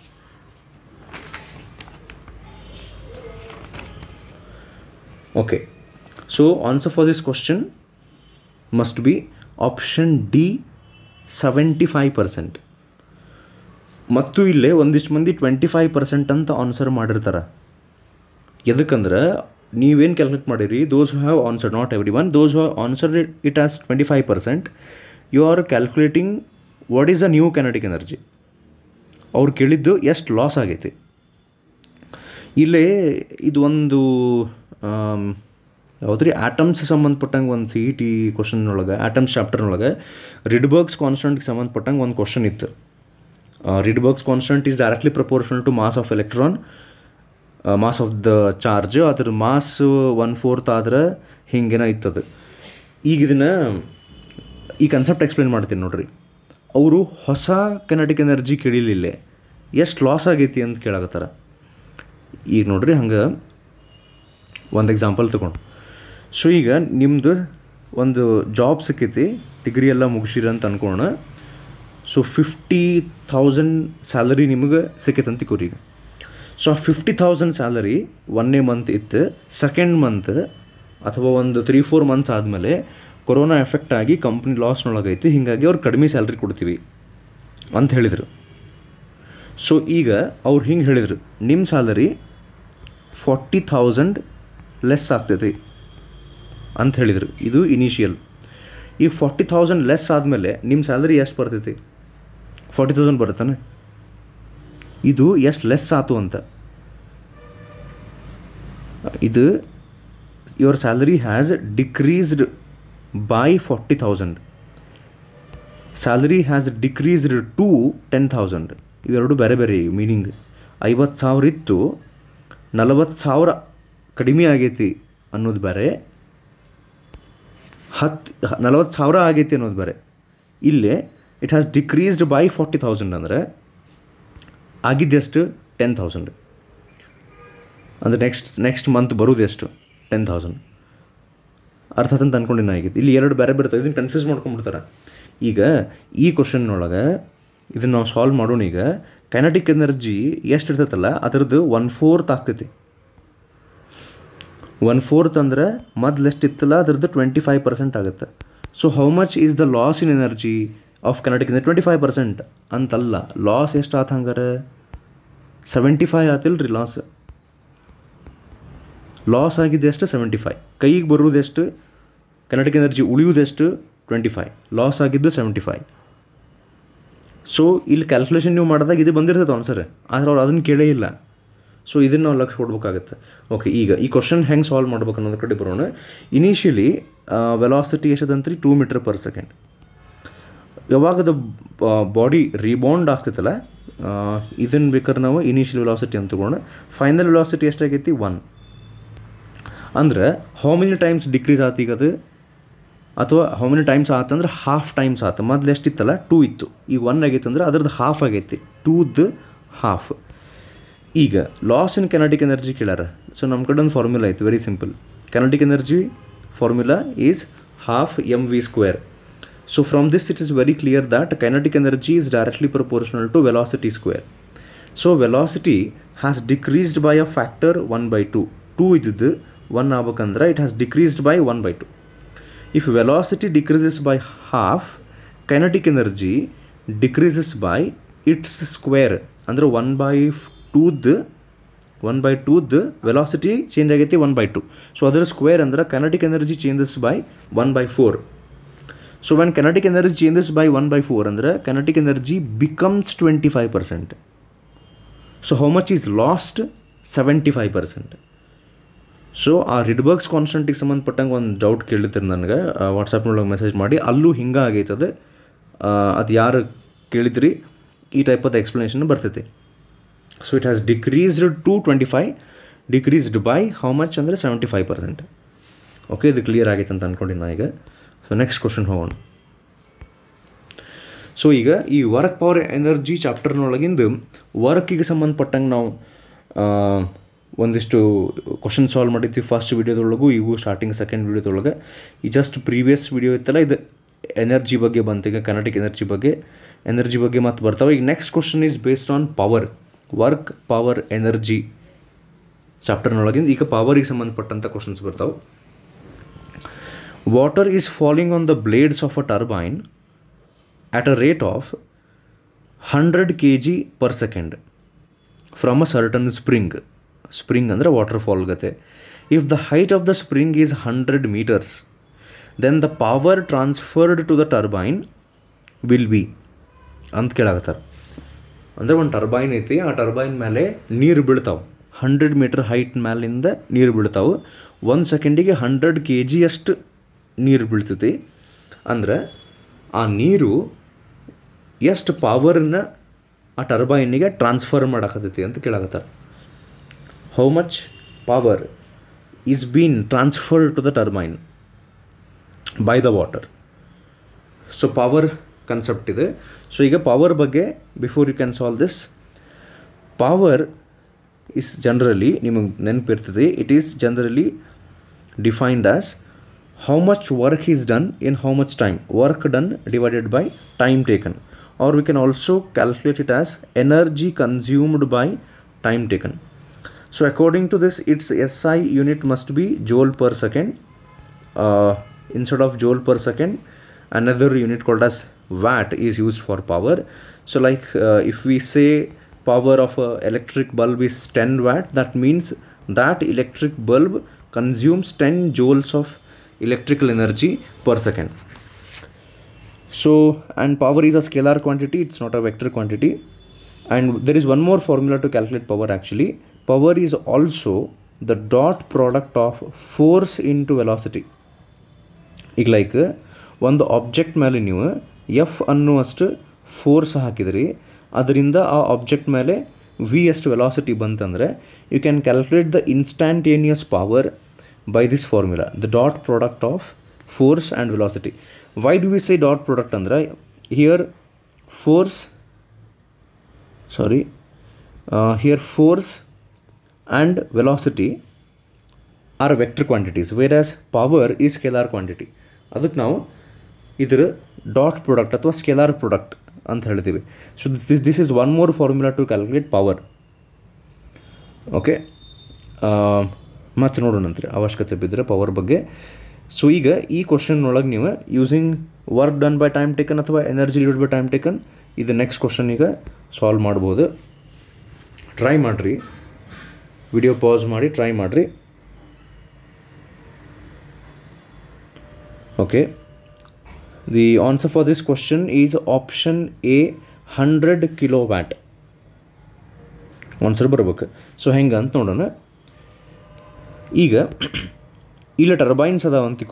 okay so answer for this question must be option D seventy five percent ಮತ್ತು ಇಲ್ಲೇ ಒಂದಿಷ್ಟು ಮಂದಿ ಟ್ವೆಂಟಿ ಫೈವ್ ಪರ್ಸೆಂಟ್ ಅಂತ ಆನ್ಸರ್ ಮಾಡಿರ್ತಾರೆ ಎದಕ್ಕಂದ್ರೆ ನೀವೇನು ಕ್ಯಾಲ್ಕುಲೇಟ್ ಮಾಡಿರಿ those who have answer not every one ದೋಸ್ ಹು answer it as twenty five percent you are calculating what is a new kinetic energy ಅವ್ರು ಕೇಳಿದ್ದು ಎಷ್ಟು ಲಾಸ್ ಆಗೈತಿ ಇಲ್ಲೇ ಇದು ಒಂದು ಯಾವುದ್ರಿ ಆಟಮ್ಸ್ ಸಂಬಂಧಪಟ್ಟಂಗೆ ಒಂದು ಸಿ ಇ ಟಿ ಕ್ವಶನ್ ಒಳಗೆ ಆಟಮ್ಸ್ ಚಾಪ್ಟರ್ನೊಳಗೆ ರಿಡ್ಬರ್ಗ್ಸ್ ಕಾನ್ಸ್ಟೆಂಟ್ಗೆ ಸಂಬಂಧಪಟ್ಟಂಗೆ ಒಂದು ಕ್ವಶನ್ ಇತ್ತು Rydberg's constant is directly proportional to mass of electron mass of the charge ಅದ್ರ ಮಾಸ್ ಒನ್ ಫೋರ್ತ್ ಆದ್ರೆ ಹಿಂಗೇನೋ ಇತ್ತದು ಈಗ ಇದನ್ನು ಈ ಕನ್ಸೆಪ್ಟ್ ಎಕ್ಸ್ಪ್ಲೇನ್ ಮಾಡ್ತೀನಿ ನೋಡ್ರಿ ಅವರು ಹೊಸ ಕೆನೆಟಿಕ್ ಎನರ್ಜಿ ಕೇಳಿಲಿಲ್ಲ ಎಷ್ಟು ಲಾಸ್ ಆಗೈತಿ ಅಂತ ಕೇಳಾಕತ್ತಾರ ಈಗ ನೋಡ್ರಿ ಹಂಗೆ ಒಂದು ಎಕ್ಸಾಂಪಲ್ ತಗೊಂಡು ಸೊ ಈಗ ನಿಮ್ಮದು ಒಂದು ಜಾಬ್ ಸಿಕ್ಕೈತಿ ಡಿಗ್ರಿ ಎಲ್ಲ ಮುಗಿಸಿರ ಅಂತ ಅನ್ಕೋಣ ಸೊ ಫಿಫ್ಟಿ ಥೌಸಂಡ್ ಸ್ಯಾಲರಿ ನಿಮಗೆ ಸಿಕ್ಕೈತೆ ಅಂತ ಈಗ ಸೊ ಆ ಫಿಫ್ಟಿ ಥೌಸಂಡ್ ಸ್ಯಾಲರಿ ಒಂದನೇ ಮಂತ್ ಇತ್ತು ಸೆಕೆಂಡ್ ಮಂತ್ ಅಥವಾ ಒಂದು ತ್ರೀ ಫೋರ್ ಮಂತ್ಸ್ ಆದಮೇಲೆ ಕೊರೋನಾ ಎಫೆಕ್ಟ್ ಆಗಿ ಕಂಪ್ನಿ ಲಾಸ್ನೊಳಗೈತಿ ಹೀಗಾಗಿ ಅವ್ರು ಕಡಿಮೆ ಸ್ಯಾಲ್ರಿ ಕೊಡ್ತೀವಿ ಅಂತ ಹೇಳಿದರು ಸೊ ಈಗ ಅವ್ರು ಹಿಂಗೆ ಹೇಳಿದರು ನಿಮ್ಮ ಸ್ಯಾಲರಿ ಫಾರ್ಟಿ ಥೌಸಂಡ್ ಲೆಸ್ ಆಗ್ತೈತಿ ಅಂತ ಹೇಳಿದರು ಇದು ಇನಿಷಿಯಲ್ ಈಗ ಫಾರ್ಟಿ ಥೌಸಂಡ್ ಲೆಸ್ ಆದಮೇಲೆ ನಿಮ್ಮ ಸ್ಯಾಲರಿ ಎಷ್ಟು ಬರ್ತೈತಿ ಫಾರ್ಟಿ ತೌಸಂಡ್ ಬರುತ್ತಾನೆ ಇದು ಎಷ್ಟು ಲೆಸ್ ಆತು ಅಂತ ಇದು your salary has decreased by forty thousand salary has decreased to ten thousand ಇವೆರಡು ಬೇರೆ ಬೇರೆ ಮೀನಿಂಗ್ ಐವತ್ತು ಸಾವಿರ ಇತ್ತು ನಲವತ್ತು ಸಾವಿರ ಕಡಿಮೆ ಆಗೈತಿ ಅನ್ನೋದು ಬೇರೆ ಹತ್ತು ನಲವತ್ತು ಸಾವಿರ ಆಗೈತಿ ಅನ್ನೋದು ಬೇರೆ ಇಲ್ಲೇ it has decreased by forty thousand ಅಂದರೆ ಆಗಿದ್ದೆಷ್ಟು ಟೆನ್ ಥೌಸಂಡ್ ಅಂದರೆ ನೆಕ್ಸ್ಟ್ ನೆಕ್ಸ್ಟ್ ಮಂತ್ ಬರೋದು ಎಷ್ಟು ಟೆನ್ ಥೌಸಂಡ್ ಅರ್ಥ ಅಂತ ಅಂದ್ಕೊಂಡಿನ ಆಗಿತ್ತು ಇಲ್ಲಿ ಎರಡು ಬೇರೆ ಬೇರೆ ಇದನ್ನು ಕನ್ಫ್ಯೂಸ್ ಮಾಡ್ಕೊಂಡ್ಬಿಡ್ತಾರೆ ಈಗ ಈ ಕ್ವಶನ್ನೊಳಗೆ ಇದನ್ನು ನಾವು ಸಾಲ್ವ್ ಮಾಡೋಣ ಈಗ ಕೈನಟಿಕ್ ಎನರ್ಜಿ ಎಷ್ಟು ಇರ್ತೈತಲ್ಲ ಅದರದ್ದು ಒನ್ ಫೋರ್ತ್ ಆಗ್ತೈತಿ ಒನ್ ಫೋರ್ತ್ ಅಂದ್ರೆ ಮೊದ್ಲು ಎಷ್ಟು ಇತ್ತಲ್ಲ ಅದ್ರದ್ದು ಟ್ವೆಂಟಿ ಫೈವ್ ಪರ್ಸೆಂಟ್ ಆಗುತ್ತೆ so how much is the loss in energy of kinetic ಅಂದರೆ ಟ್ವೆಂಟಿ ಫೈವ್ ಪರ್ಸೆಂಟ್ ಅಂತಲ್ಲ ಲಾಸ್ ಎಷ್ಟು ಆತ ಹಂಗಾರೆ ಸೆವೆಂಟಿ ಫೈವ್ ಆತಿಲ್ಲ ರೀ ಲಾಸ್ ಲಾಸ್ ಆಗಿದ್ದು ಎಷ್ಟು ಸೆವೆಂಟಿ ಫೈವ್ ಕೈಗೆ ಬರುವುದೆಷ್ಟು ಕರ್ನಾಟಕ ಎನರ್ಜಿ ಉಳಿಯುವುದೆಷ್ಟು ಟ್ವೆಂಟಿ ಫೈವ್ ಲಾಸ್ ಆಗಿದ್ದು ಸೆವೆಂಟಿ ಫೈವ್ ಸೊ ಇಲ್ಲಿ ಕ್ಯಾಲ್ಕುಲೇಷನ್ ನೀವು ಮಾಡಿದಾಗ ಇದು ಬಂದಿರ್ತದೆ ಆನ್ಸರ್ ಆದರೆ ಅವ್ರು ಅದನ್ನು ಕೇಳೇ ಇಲ್ಲ ಸೊ ಇದನ್ನು ನಾವು ಲಕ್ಷ ಕೊಡ್ಬೇಕಾಗತ್ತೆ ಓಕೆ ಈಗ ಈ ಕ್ವಶನ್ ಹೆಂಗೆ ಸಾಲ್ವ್ ಮಾಡ್ಬೇಕು ಅನ್ನೋದ್ರ ಕಡೆ ಬರೋಣ ಇನಿಷಿಯಲಿ ವೆಲಾಸಿಟಿ ಎಷ್ಟದಂತ್ರಿ ಟೂ ಮೀಟರ್ ಪರ್ ಸೆಕೆಂಡ್ ಯಾವಾಗ ಅದು ಬಾಡಿ ರಿಬೌಂಡ್ ಆಗ್ತೈತಲ್ಲ ಇದನ್ನು ಬೇಕಾದ್ರೆ ನಾವು ಇನಿಷಿಯಲ್ ವೆಲಾಸಿಟಿ ಅಂತ ತಗೊಂಡು ಫೈನಲ್ ವೆಲಾಸಿಟಿ ಎಷ್ಟಾಗೈತಿ ಒನ್ ಅಂದ್ರೆ ಹೌ ಮೆನಿ ಟೈಮ್ಸ್ ಡಿಕ್ರೀಸ್ ಆತು ಈಗ ಅದು ಅಥವಾ ಹೌ ಮೆನಿ ಟೈಮ್ಸ್ ಆತಂದ್ರೆ ಹಾಫ್ ಟೈಮ್ಸ್ ಆತು ಮೊದಲು ಎಷ್ಟಿತ್ತಲ್ಲ ಟೂ ಇತ್ತು ಈಗ ಒನ್ ಆಗೈತೆ ಅಂದ್ರೆ ಅದ್ರದ್ದು ಹಾಫ್ ಆಗೈತಿ ಟೂದ್ ಹಾಫ್ ಈಗ ಲಾಸ್ ಇನ್ ಕೆನಟಿಕ್ ಎನರ್ಜಿ ಕೇಳ್ಯಾರ ಸೊ ನಮ್ಮ ಕಡೆ ಒಂದು ಫಾರ್ಮುಲಾ ಐತೆ very simple kinetic energy formula is half M V square so from this it is very clear that kinetic energy is directly proportional to velocity square. So velocity has decreased by a factor 1 by 2. 2 ಇದ್ದಿದ್ದು 1 ಆಗ್ಬೇಕಂದ್ರೆ it has decreased by 1 by 2. If velocity decreases by half, kinetic energy decreases by its square. ಅಂದ್ರೆ 1 by 2ದ 1 by 2ದ velocity change ಆಗೈತಿ 1 by 2. So ಅದರ square ಅಂದ್ರೆ kinetic energy changes by 1 by 4. So when kinetic energy changes by 1 by 4 ಅಂದ್ರೆ kinetic energy becomes 25%. So how much is lost? 75%. So ಆ Rydberg's ಕಾನ್ಸ್ಟೆಂಟಿಗೆ ಸಂಬಂಧಪಟ್ಟಂಗೆ ಒಂದು ಡೌಟ್ ಕೇಳಿದ್ರು ನನಗೆ ವಾಟ್ಸಪ್ನೊಳಗೆ ಮೆಸೇಜ್ ಮಾಡಿ ಅಲ್ಲೂ ಹಿಂಗೆ ಆಗೈತದೆ ಅದು ಯಾರು ಕೇಳಿದ್ರಿ ಈ ಟೈಪ್ ಆಫ್ ಎಕ್ಸ್ಪ್ಲನೇಷನ್ ಬರ್ತೈತಿ so it has decreased to twenty five decreased by how much ಅಂದರೆ ಸೆವೆಂಟಿ ಫೈವ್ ಪರ್ಸೆಂಟ್ ಓಕೆ ಇದು ಕ್ಲಿಯರ್ ಆಗೈತೆ ಅಂತ ಅಂದ್ಕೊಂಡಿನಿ ನಾ ಈಗ ಸೊ ನೆಕ್ಸ್ಟ್ ಕ್ವಶನ್ ಹೋಗೋಣ ಸೊ ಈಗ ಈ ವರ್ಕ್ ಪವರ್ ಎನರ್ಜಿ ಚಾಪ್ಟರ್ನೊಳಗಿಂದು ವರ್ಕಿಗೆ ಸಂಬಂಧಪಟ್ಟಂಗೆ ನಾವು ಆ, ಒಂದಿಷ್ಟು ಕ್ವಶನ್ ಸಾಲ್ವ್ ಮಾಡಿದ್ವಿ ಫಸ್ಟ್ ವಿಡಿಯೋದೊಳಗೂ ಇವು ಸ್ಟಾರ್ಟಿಂಗ್ ಸೆಕೆಂಡ್ ವಿಡಿಯೋದೊಳಗೆ ಈ ಜಸ್ಟ್ ಪ್ರೀವಿಯಸ್ ವಿಡಿಯೋ ಇತ್ತಲ್ಲ ಇದು ಎನರ್ಜಿ ಬಗ್ಗೆ ಬಂತು ಈಗ ಕನೆಟಿಕ್ ಎನರ್ಜಿ ಬಗ್ಗೆ ಎನರ್ಜಿ ಬಗ್ಗೆ ಮತ್ತೆ ಬರ್ತಾವೆ ಈಗ next question is based on power work power energy ಚಾಪ್ಟರ್ನೊಳಗಿಂದ ಈಗ ಪವರಿಗೆ ಸಂಬಂಧಪಟ್ಟಂಥ ಕ್ವಶನ್ಸ್ ಬರ್ತಾವೆ water is falling on the blades of a turbine at a rate of 100 kg per second from a certain spring spring ಅಂದರೆ waterfall ಗತೆ if the height of the spring is hundred metres then the power transferred to the turbine will be ಅಂತ ಕೇಳಾಕತ್ತಾರ ಅಂದರೆ ಒಂದು turbine ಐತಿ ಆ turbine ಮೇಲೆ ನೀರು ಬೀಳ್ತಾವೆ ಹಂಡ್ರೆಡ್ ಮೀಟರ್ ಹೈಟ್ ಮೇಲಿಂದ ನೀರು ಬೀಳ್ತಾವೆ ಒಂದು ಸೆಕೆಂಡಿಗೆ ಹಂಡ್ರೆಡ್ ಕೆ ಜಿಯಷ್ಟು ನೀರು ಬೀಳ್ತೈತಿ ಅಂದ್ರೆ ಆ ನೀರು ಎಷ್ಟು ಪವರ್ನ ಆ ಟರ್ಬೈನಿಗೆ ಟ್ರಾನ್ಸ್ಫರ್ ಮಾಡಾಕತ್ತೈತಿ ಅಂತ ಕೇಳಾಕತ್ತಾರ how much power is been transferred to the turbine by the water so power concept ಇದೆ ಸೊ ಈಗ ಪವರ್ ಬಗ್ಗೆ before you can solve this power is generally ನಿಮಗೆ ನೆನಪಿರ್ತದೆ it is generally defined as how much work is done in how much time work done divided by time taken or we can also calculate it as energy consumed by time taken so according to this it's S I unit must be joule per second instead of joule per second another unit called as watt is used for power so like uh, if we say power of a electric bulb is 10 watt that means that electric bulb consumes 10 joules of electrical energy per second so and power is a scalar quantity it's not a vector quantity and there is one more formula to calculate power actually power is also the dot product of force into velocity ಈಗ like ಒಂದು object ಮೇಲೆ ನೀವು F ಅನ್ನುವಷ್ಟು force ಹಾಕಿದ್ರಿ ಅದರಿಂದ ಆ object ಮೇಲೆ V ಅಷ್ಟು ವೆಲಾಸಿಟಿ ಬಂತಂದರೆ you can calculate the instantaneous power by this formula the dot product of force and velocity why do we say dot product ಅಂದರೆ here force sorry here force and velocity are vector quantities whereas power ಈ scalar quantity ಅದಕ್ಕೆ ನಾವು ಇದರ dot product ಅಥವಾ scalar product ಅಂತ ಹೇಳ್ತೀವಿ so this this is one more formula to calculate power okay ಮತ್ತೆ ನೋಡೋಣಂತ್ರಿ ಅವಶ್ಯಕತೆ ಬಿದ್ದರೆ ಪವರ್ ಬಗ್ಗೆ ಸೊ ಈಗ ಈ ಕ್ವಶನ್ ಒಳಗೆ ನೀವು using work done by time taken ಅಥವಾ energy divide by time taken ಇದು ನೆಕ್ಸ್ಟ್ ಕ್ವಶನ್ ಈಗ ಸಾಲ್ವ್ ಮಾಡ್ಬೋದು ಟ್ರೈ ಮಾಡಿರಿ ವಿಡಿಯೋ ಪಾಸ್ ಮಾಡಿ ಟ್ರೈ ಮಾಡಿರಿ Okay. The answer for this question is option A 100 kilowatt. Answer ಬರ್ಬೇಕು ಸೊ ಹೆಂಗೆ ಅಂತ ನೋಡೋಣ ಈಗ ಇಲ್ಲ ಟರ್ಬೈನ್ಸ್ ಅದಾವ ಅಂತ ತಿಕ್ಕೋರಿ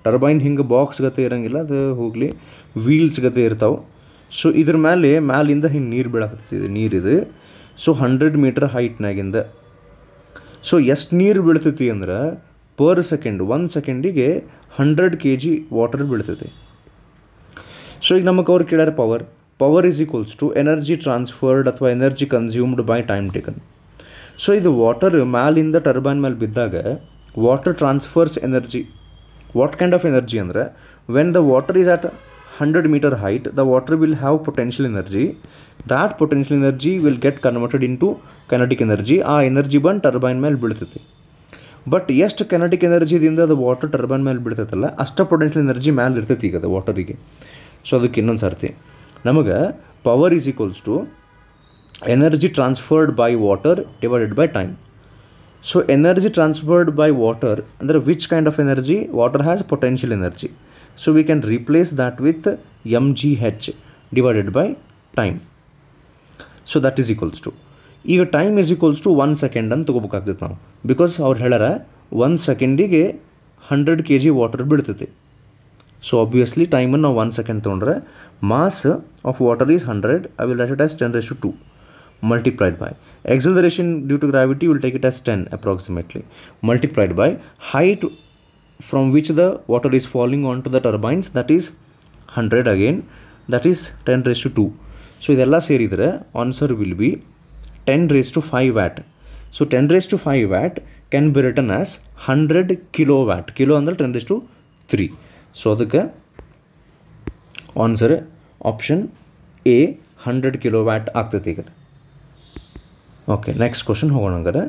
ಟರ್ಬೈನ್ ಹಿಂಗೆ ಬಾಕ್ಸ್ ಗತೆ ಇರಂಗಿಲ್ಲ ಅದು ಹೋಗಲಿ ವೀಲ್ಸ್ ಗತೆ ಇರ್ತಾವೆ ಸೊ ಇದ್ರ ಮೇಲೆ ಮ್ಯಾಲಿಂದ ಹಿಂಗೆ ನೀರು ಬೀಳಕತ್ತಿದೆ ನೀರಿದು ಸೊ ಹಂಡ್ರೆಡ್ ಮೀಟ್ರ್ ಹೈಟ್ನಾಗಿಂದ ಸೊ ಎಷ್ಟು ನೀರು ಬೀಳ್ತೈತಿ ಅಂದ್ರೆ ಪರ್ ಸೆಕೆಂಡ್ ಒಂದು ಸೆಕೆಂಡಿಗೆ ಹಂಡ್ರೆಡ್ ಕೆ ಜಿ ವಾಟರ್ ಬೀಳ್ತೈತಿ ಸೊ ಈಗ ನಮಗೆ ಅವ್ರು ಕೇಳ್ಯಾರ power power is equals to energy transferred ಅಥವಾ energy consumed by time taken so ಇದು ವಾಟರ್ ಮ್ಯಾಲಿಂದ ಟರ್ಬೈನ್ ಮೇಲೆ ಬಿದ್ದಾಗ water transfers energy what kind of energy ಅಂದರೆ when the water is at hundred metre height the water will have potential energy that potential energy will get converted into kinetic energy ಆ energy ಬಂದು turbine ಮೇಲೆ ಬೀಳ್ತೈತಿ but ಎಷ್ಟು kinetic ಎನರ್ಜಿದಿಂದ ಅದು water turbine ಮೇಲೆ ಬೀಳ್ತೈತಲ್ಲ ಅಷ್ಟು potential energy ಮೇಲೆ ಇರ್ತೈತಿ ಈಗ ಅದು ವಾಟರಿಗೆ ಸೊ ಅದಕ್ಕೆ ಇನ್ನೊಂದು ಸರ್ತಿ ನಮಗೆ power is equals to energy transferred by water divided by time so energy transferred by water ಅಂದರೆ which kind of energy water has potential energy so we can replace that with M G H divided by time so that is equals to ಈಗ time is equals to one second ಅಂತ ತೊಗೋಬೇಕಾಗ್ತೈತೆ ನಾವು because ಅವ್ರು ಹೇಳ್ಯಾರ ಒಂದು ಸೆಕೆಂಡಿಗೆ hundred K G water ಬೀಳ್ತೈತಿ so obviously ಟೈಮನ್ನು ನಾವು ಒನ್ ಸೆಕೆಂಡ್ ತೊಗೊಂಡ್ರೆ mass of water is hundred I will write it as ten raise to two multiplied by acceleration due to gravity will take it as 10 approximately multiplied by height from which the water is falling onto the turbines that is 100 again that is 10 raised to 2 so ಇದೆಲ್ಲ ಸೇರಿದರೆ answer will be ten raise to five watt so ten raise to five watt can be return as hundred kilowatt kilo ಅಂದರೆ ten raise to three so ಅದಕ್ಕೆ answer option A hundred kilowatt ಆಗ್ತೈತಿ ಈಗ okay next question ಹೋಗೋಣ ಹಂಗಾರೆ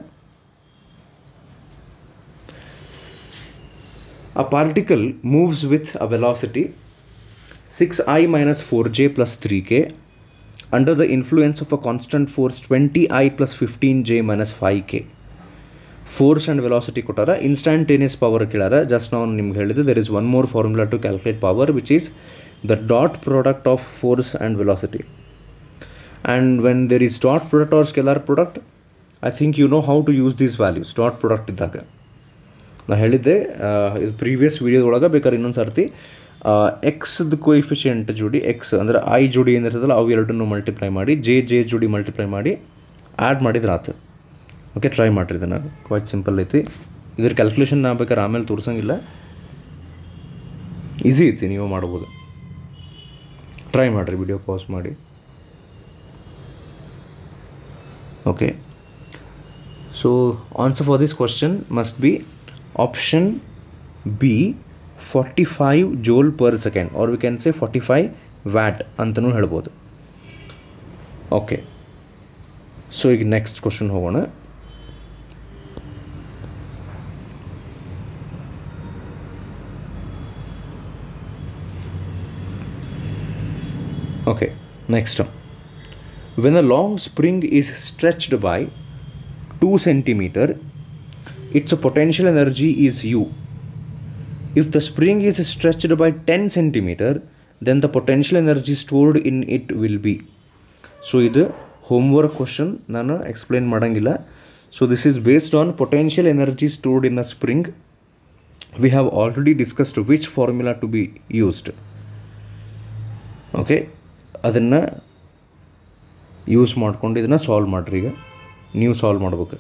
A particle moves with a velocity 6i minus 4j plus 3k under the influence of a constant force 20i plus 15j minus 5k. Force and velocity ಕೊಟ್ಟಾರ instantaneous power ಕೇಳಾರ just ನಾವು ನಿಮ್ಗೆ ಹೇಳಿದೆ there is one more formula to calculate power which is the dot product of force and velocity and when there is dot product or scalar product I think you know how to use these values dot product ಇದ್ದಾಗ ನಾ ಹೇಳಿದ್ದೆ ಇದು previous ವೀಡಿಯೋದೊಳಗೆ ಬೇಕಾದ್ರೆ ಇನ್ನೊಂದು ಸರ್ತಿ ಎಕ್ಸ್ದು coefficient ಜೋಡಿ ಎಕ್ಸ್ ಅಂದರೆ ಐ ಜೋಡಿ ಏನಿರ್ತದಲ್ಲ ಅವು ಎರಡನ್ನೂ ಮಲ್ಟಿಪ್ಲೈ ಮಾಡಿ ಜೆ ಜೆ ಜೋಡಿ ಮಲ್ಟಿಪ್ಲೈ ಮಾಡಿ ಆ್ಯಡ್ ಮಾಡಿದ್ರೆ ಆತು ಓಕೆ ಟ್ರೈ ಮಾಡಿರಿ ಇದನ್ನು ಕ್ವೈಟ್ ಸಿಂಪಲ್ ಐತಿ ಇದ್ರ ಕ್ಯಾಲ್ಕುಲೇಷನ್ ನಾ ಬೇಕಾದ್ರೆ ಆಮೇಲೆ ತೋರ್ಸಂಗಿಲ್ಲ ಈಸಿ ಐತಿ ನೀವು ಮಾಡ್ಬೋದು ಟ್ರೈ ಮಾಡಿರಿ ವಿಡಿಯೋ ಪಾಸ್ ಮಾಡಿ okay so answer for this question must be option B forty five joule per second or we can say forty five watt ಅಂತಲೂ ಹೇಳ್ಬೋದು ಓಕೆ ಸೊ ಈಗ ನೆಕ್ಸ್ಟ್ ಕ್ವಶನ್ ಹೋಗೋಣ Okay, next one. When a long spring is stretched by 2 centimeter, its potential energy is U. If the spring is stretched by 10 centimeter, then the potential energy stored in it will be. So ಇದು homework question ನಾನು explain ಮಾಡೋಂಗಿಲ್ಲ so this is based on potential energy stored in a spring we have already discussed which formula to be used okay ಅದನ್ನು use ಮಾಡ್ಕೊಂಡು ಇದನ್ನು solve ಮಾಡಿರಿ ಈಗ ನೀವು solve ಮಾಡ್ಬೇಕು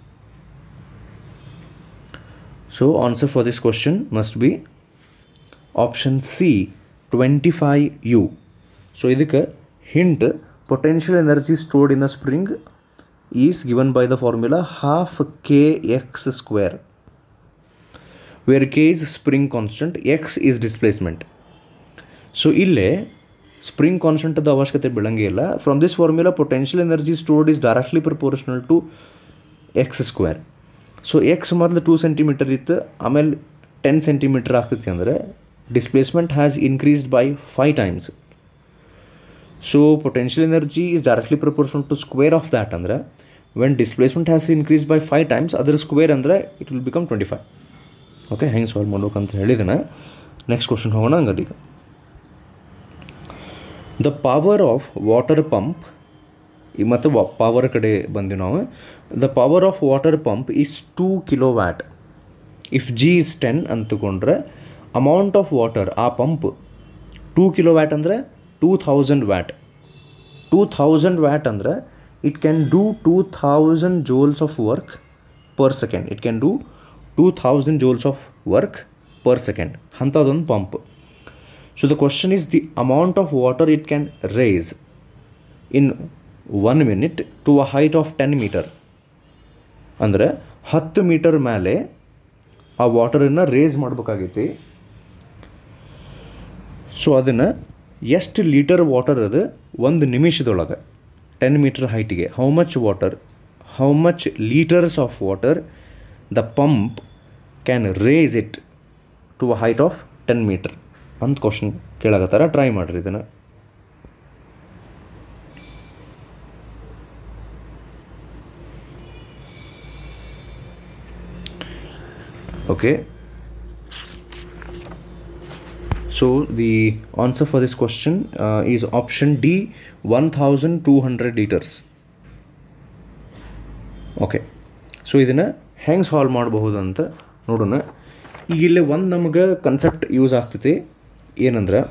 so answer for this question must be option C twenty five U so ಇದಕ್ಕೆ hint potential energy stored in a spring is given by the formula half kx square where k is spring constant x is displacement so ಇಲ್ಲೇ spring ಕಾನ್ಸ್ಟೆಂಟದ ಅವಶ್ಯಕತೆ ಬೀಳಂಗೇ ಇಲ್ಲ from this formula potential energy stored is directly proportional to X square so X ಮೊದಲು two centimetre ಇತ್ತು ಆಮೇಲೆ ten centimetre ಆಗ್ತೈತಿ ಅಂದರೆ displacement has increased by five times so potential energy is directly proportional to square of that ಅಂದರೆ when displacement has increase by five times ಅದರ square ಅಂದರೆ it will become twenty five okay ಹೆಂಗೆ solve ಮಾಡ್ಬೇಕಂತ ಹೇಳಿದ್ದೇನೆ next question ಹೋಗೋಣ ಹಂಗಾರೆ ಈಗ the power of water pump ಮತ್ತು ಪವರ್ ಕಡೆ ಬಂದ್ವಿ ನಾವು the power of water pump is two kilowatt if G is ten ಅಂತ ತಗೊಂಡ್ರೆ ಅಮೌಂಟ್ ಆಫ್ ವಾಟರ್ ಆ ಪಂಪ್ ಟೂ ಕಿಲೋ ವ್ಯಾಟ್ ಅಂದರೆ two thousand watt two thousand watt ಅಂದರೆ it can do two thousand joules of work per second it can do two thousand joules of work per second ಅಂಥದ್ದೊಂದು pump so the question is the amount of water it can raise in one minute to a height of ten metre ಅಂದರೆ ಹತ್ತು metre ಮೇಲೆ ಆ ವಾಟರನ್ನು race ಮಾಡ್ಬೇಕಾಗೈತಿ so ಅದನ್ನು ಎಷ್ಟು litre water ಅದು ಒಂದು ನಿಮಿಷದೊಳಗೆ ಟೆನ್ ಮೀಟರ್ ಹೈಟಿಗೆ how much water how much litres of water the pump can raise it to a height of ten metre ಅಂತ ಕ್ವಶನ್ ಕೇಳಾಕತ್ತಾರ ಟ್ರೈ ಮಾಡಿರಿ ಇದನ್ನು okay so the answer for this question uh, is option d 1200 liters okay so ಇದನ್ನು ಹೆಂಗೆ solve ಮಾಡಬಹುದು ಅಂತ ನೋಡೋಣ ಈಗ ಇಲ್ಲಿ ಒಂದು ನಮಗೆ ಕನ್ಸೆಪ್ಟ್ ಯೂಸ್ ಆಗ್ತೈತಿ ಏನಂದ್ರೆ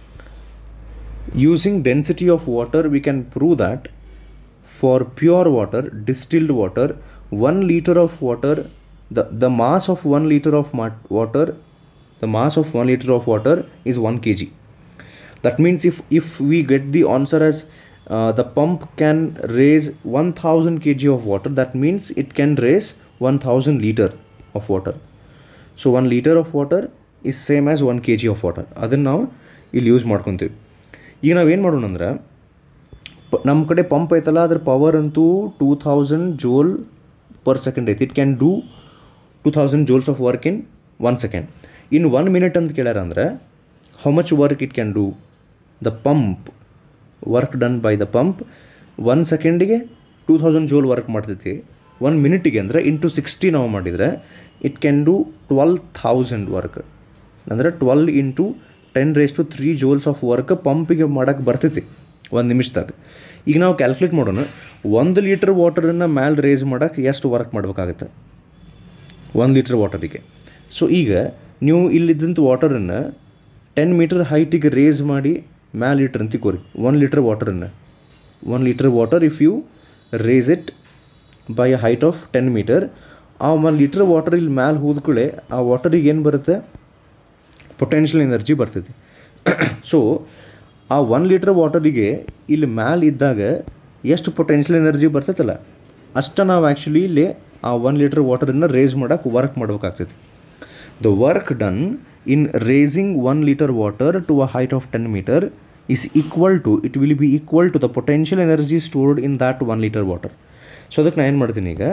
using density of water we can prove that for pure water distilled water 1 liter of water the, the mass of 1 liter of mat- water the mass of 1 liter of water is 1 kg that means if if we get the answer as uh, the pump can raise 1000 kg of water that means it can raise 1000 liter of water so one litre of water is same as one K G of water ಅದನ್ನು ನಾವು ಇಲ್ಲಿ use ಮಾಡ್ಕೊತೀವಿ ಈಗ ನಾವೇನು ಮಾಡೋಣ ಅಂದ್ರೆ ಪ ನಮ್ಮ ಕಡೆ ಪಂಪ್ ಐತಲ್ಲ ಅದ್ರ ಪವರ್ ಅಂತೂ two thousand joule per second ಐತಿ it can do two thousand joules of work in one second in one minute ಅಂತ ಕೇಳ್ಯಾರ ಅಂದ್ರೆ how much work it can do the pump work done by the pump one ಸೆಕೆಂಡಿಗೆ two thousand joule work ಮಾಡ್ತೈತಿ one ಮಿನಿಟಿಗೆ ಅಂದರೆ into sixty ನಾವು ಮಾಡಿದರೆ it can do twelve thousand work ಅಂದರೆ twelve into ten raise to three joules of work ಪಂಪಿಗೆ ಮಾಡೋಕ್ಕೆ ಬರ್ತೈತಿ ಒಂದು ನಿಮಿಷದಾಗ ಈಗ ನಾವು ಕ್ಯಾಲ್ಕುಲೇಟ್ ಮಾಡೋಣ ಒಂದು ಲೀಟ್ರ್ ವಾಟರನ್ನು ಮ್ಯಾಲೆ ರೇಸ್ ಮಾಡೋಕ್ಕೆ ಎಷ್ಟು ವರ್ಕ್ ಮಾಡಬೇಕಾಗತ್ತೆ ಒಂದು ಲೀಟ್ರ್ ವಾಟರಿಗೆ ಸೊ ಈಗ ನೀವು ಇಲ್ಲಿದ್ದಂಥ ವಾಟರನ್ನು ಟೆನ್ ಮೀಟರ್ ಹೈಟಿಗೆ ರೇಸ್ ಮಾಡಿ ಮ್ಯಾಲೆ ಲೀಟ್ರ್ ಅಂತ ತಿಕೋರಿ ಒನ್ ಲೀಟ್ರ್ ವಾಟರನ್ನು one litre water if you raise it by a height of ten metre ಆ ಒನ್ ಲೀಟ್ರ್ ವಾಟರ್ ಇಲ್ಲಿ ಮ್ಯಾಲೆ ಹೋದ್ಕೂಳೆ ಆ ವಾಟರಿಗೆ ಏನು ಬರುತ್ತೆ ಪೊಟೆನ್ಷಿಯಲ್ ಎನರ್ಜಿ ಬರ್ತೈತಿ ಸೊ ಆ ಒನ್ ಲೀಟ್ರ್ ವಾಟರಿಗೆ ಇಲ್ಲಿ ಮ್ಯಾಲೆ ಇದ್ದಾಗ ಎಷ್ಟು ಪೊಟೆನ್ಷಿಯಲ್ ಎನರ್ಜಿ ಬರ್ತೈತಲ್ಲ ಅಷ್ಟು ನಾವು ಆ್ಯಕ್ಚುಲಿ ಇಲ್ಲಿ ಆ ಒನ್ ಲೀಟ್ರ್ ವಾಟರನ್ನು ರೇಸ್ ಮಾಡೋಕೆ ವರ್ಕ್ ಮಾಡ್ಬೇಕಾಗ್ತೈತಿ the work done in raising one litre water to a height of ten metre is equal to it will be equal to the potential energy stored in that one litre water so ಅದಕ್ಕೆ ನಾನು ಏನು ಮಾಡ್ತೀನಿ ಈಗ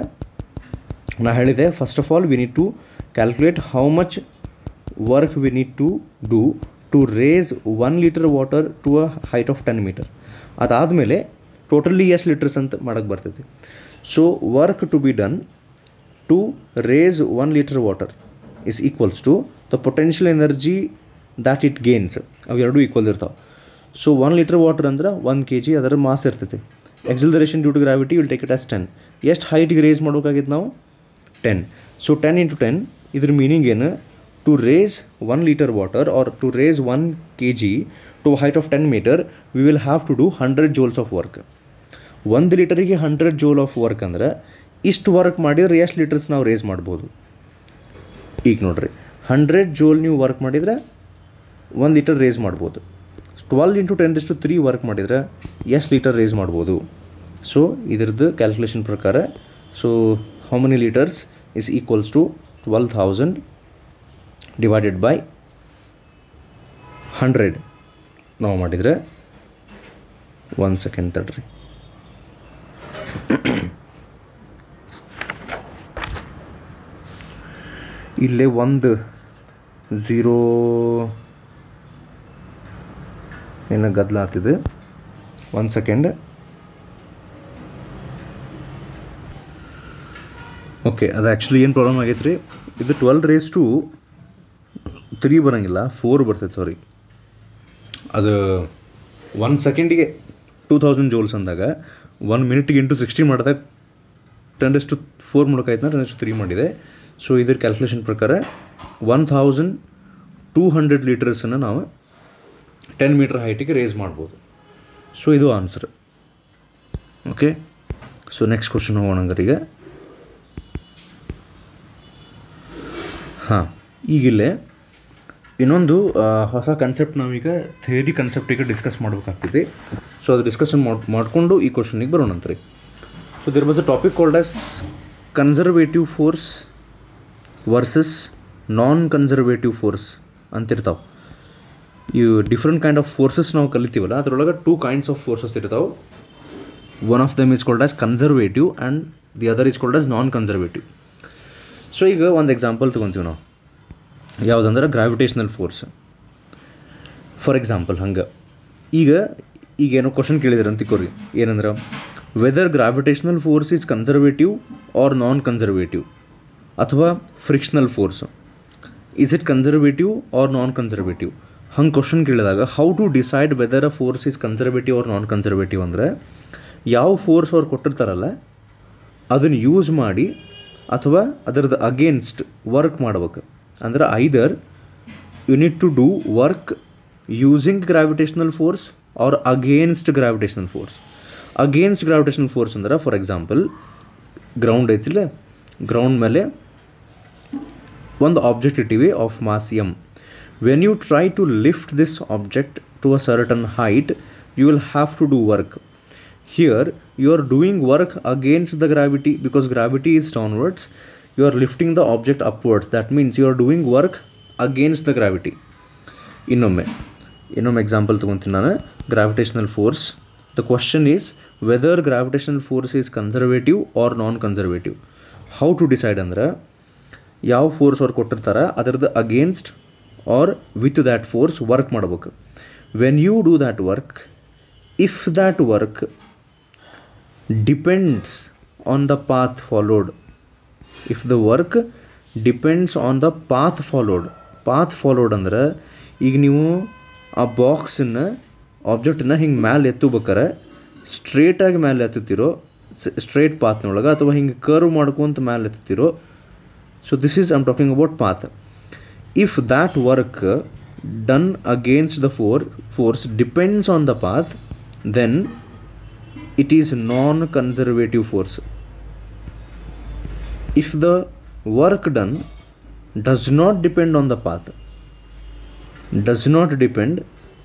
ನಾ ಹೇಳಿದೆ first of all we need to calculate how much work we need to do to raise one litre water to a height of ten metre ಅದಾದಮೇಲೆ totally ಎಷ್ಟು litres ಅಂತ ಮಾಡೋಕ್ಕೆ ಬರ್ತೈತಿ so work to be done to raise one litre water is equals to the potential energy that it gains ಅವು ಎರಡೂ equal ಇರ್ತಾವೆ so one litre water ಅಂದ್ರೆ one K G ಅದರ ಮಾಸ್ ಇರ್ತೈತಿ acceleration due to gravity will take it as ten ಎಷ್ಟು ಹೈಟ್ಗೆ raise ಮಾಡ್ಬೇಕಾಗಿತ್ತು ನಾವು ten so ten into ten ಇದ್ರ ಮೀನಿಂಗ್ ಏನು to raise one litre water or to raise one K G to height of ten metre we will have to do hundred joules of work ಒಂದು ಲೀಟರಿಗೆ hundred joule of work ಅಂದ್ರೆ ಇಷ್ಟು work ಮಾಡಿದ್ರೆ ಎಷ್ಟು litres ನಾವು race ಮಾಡ್ಬೋದು ಈಗ ನೋಡ್ರಿ ಹಂಡ್ರೆಡ್ ಜೋಲ್ ನೀವು ವರ್ಕ್ ಮಾಡಿದರೆ ಒಂದು ಲೀಟರ್ ರೇಸ್ ಮಾಡ್ಬೋದು twelve into ten to three work ಮಾಡಿದರೆ ಎಷ್ಟು ಲೀಟರ್ ರೇಸ್ ಮಾಡ್ಬೋದು ಸೊ ಇದ್ರದ್ದು ಕ್ಯಾಲ್ಕುಲೇಷನ್ ಪ್ರಕಾರ so how many litres is equals to twelve thousand divided by hundred ನಾವು ಮಾಡಿದರೆ ಒನ್ ಸೆಕೆಂಡ್ ತಡ್ರಿ ಇಲ್ಲೇ ಒಂದು ಝೀರೋ ಏನೋ ಗದ್ದಲ ಆಗ್ತಿದೆ ಒಂದು ಸೆಕೆಂಡ್ ಓಕೆ ಅದು ಆ್ಯಕ್ಚುಲಿ ಏನು ಪ್ರಾಬ್ಲಮ್ ಆಗೈತೆ ರೀ ಇದು ಟ್ವೆಲ್ ರೇಸ್ ಟು ತ್ರೀ ಬರೋಂಗಿಲ್ಲ ಫೋರ್ ಬರ್ತೈತೆ ಸಾರಿ ಅದು ಒನ್ ಸೆಕೆಂಡಿಗೆ ಟೂ ತೌಸಂಡ್ ಜೋಲ್ಸ್ ಅಂದಾಗ ಒನ್ ಮಿನಿಟ್ಗೆ ಇಂಟು ಸಿಕ್ಸ್ಟಿ ಮಾಡಿದಾಗ ಟೆನ್ ಟು ಫೋರ್ ಮಾಡೋಕ್ಕಾಯ್ತು ಟೆನ್ ಟು ತ್ರೀ ಮಾಡಿದೆ ಸೊ ಇದ್ರ ಕ್ಯಾಲ್ಕುಲೇಷನ್ ಪ್ರಕಾರ ಒನ್ ಥೌಸಂಡ್ ಟೂ ಹಂಡ್ರೆಡ್ ಲೀಟರ್ಸನ್ನು ನಾವು ಟೆನ್ ಮೀಟರ್ ಹೈಟಿಗೆ ರೇಸ್ ಮಾಡ್ಬೋದು ಸೊ ಇದು answer okay so next question ಹೋಗೋಣ ಹಂಗಾರೆ ಈಗ ಹಾಂ ಈಗಿಲ್ಲೇ ಇನ್ನೊಂದು ಆ, ಹೊಸ ಕನ್ಸೆಪ್ಟ್ ನಾವೀಗ ಥಿಯರಿ ಕನ್ಸೆಪ್ಟಿಗೆ ಡಿಸ್ಕಸ್ ಮಾಡಬೇಕಾಗ್ತದೆ ಸೊ ಅದು ಡಿಸ್ಕಷನ್ ಮಾಡಿ ಮಾಡಿಕೊಂಡು ಈ ಕ್ವಶನಿಗೆ ಬರೋಣಂತ್ರಿ so there was a topic called as conservative force versus non conservative force ಅಂತಿರ್ತಾವೆ ಇವು ಡಿಫ್ರೆಂಟ್ ಕೈಂಡ್ ಆಫ್ ಫೋರ್ಸಸ್ ನಾವು ಕಲಿತೀವಲ್ಲ ಅದರೊಳಗೆ ಟೂ ಕೈಂಡ್ಸ್ ಆಫ್ ಫೋರ್ಸಸ್ ಇರ್ತಾವೆ one of them is called as conservative and the other is called as non conservative so ಈಗ ಒಂದು example ತೊಗೊತೀವಿ ನಾವು ಯಾವುದಂದ್ರೆ ಗ್ರಾವಿಟೇಷನಲ್ ಫೋರ್ಸ್ ಫಾರ್ ಎಕ್ಸಾಂಪಲ್ ಹಂಗೆ ಈಗ ಈಗೇನೋ ಕ್ವಶನ್ ಕೇಳಿದ್ರೆ ಅಂತಿಕೋರಿ ಏನಂದ್ರೆ whether gravitational force is conservative or non conservative ಅಥವಾ frictional force is it conservative or non conservative ಹಂಗೆ ಕ್ವಶನ್ ಕೇಳಿದಾಗ how to decide whether a force is conservative or non conservative ಅಂದರೆ ಯಾವ ಫೋರ್ಸ್ ಅವ್ರು ಕೊಟ್ಟಿರ್ತಾರಲ್ಲ ಅದನ್ನು ಯೂಸ್ ಮಾಡಿ ಅಥವಾ ಅದರದ್ದು ಅಗೇನ್ಸ್ಟ್ ವರ್ಕ್ ಮಾಡ್ಬೇಕು ಅಂದ್ರೆ either you need to do work using gravitational force or against gravitational force against gravitational force ಅಂದ್ರೆ ಫಾರ್ ಎಕ್ಸಾಂಪಲ್ ಗ್ರೌಂಡ್ ಐತಿಲ್ಲ ಗ್ರೌಂಡ್ ಮೇಲೆ ಒಂದು ಆಬ್ಜೆಕ್ಟ್ ಇಟ್ಟಿವಿ of mass M when you try to lift this object to a certain height you will have to do work here you are doing work against the gravity because gravity is downwards you are lifting the object upwards that means you are doing work against the gravity ಇನ್ನೊಮ್ಮೆ ಇನ್ನೊಮ್ಮೆ example ತೊಗೊತೀನಿ ನಾನು gravitational force the question is whether gravitational force is conservative or non conservative how to decide ಅಂದ್ರೆ ಯಾವ ಫೋರ್ಸ್ ಅವ್ರು ಕೊಟ್ಟಿರ್ತಾರೆ ಅದರದ್ದು against or with that force work ಮಾಡ್ಬೇಕು when you do that work if that work depends on the path followed if the work depends on the path followed path followed ಅಂದ್ರೆ ಈಗ ನೀವು ಆ ಬಾಕ್ಸನ್ನು ಆಬ್ಜೆಕ್ಟನ್ನ ಹಿಂಗೆ ಮ್ಯಾಲೆ ಎತ್ತಬೇಕಾರೆ ಸ್ಟ್ರೇಟಾಗಿ ಮೇಲೆ ಎತ್ತುತ್ತೀರೋ ಸ್ಟ್ರೇಟ್ ಪಾತ್ನೊಳಗೆ ಅಥವಾ ಹಿಂಗೆ ಕರ್ವ್ ಮಾಡ್ಕೊಂತ ಮ್ಯಾಲೆ ಎತ್ತುತ್ತೀರೋ so this is I'm talking about path if that work done against the for force depends on the path then it is non-conservative force if the work done does not depend on the path does not depend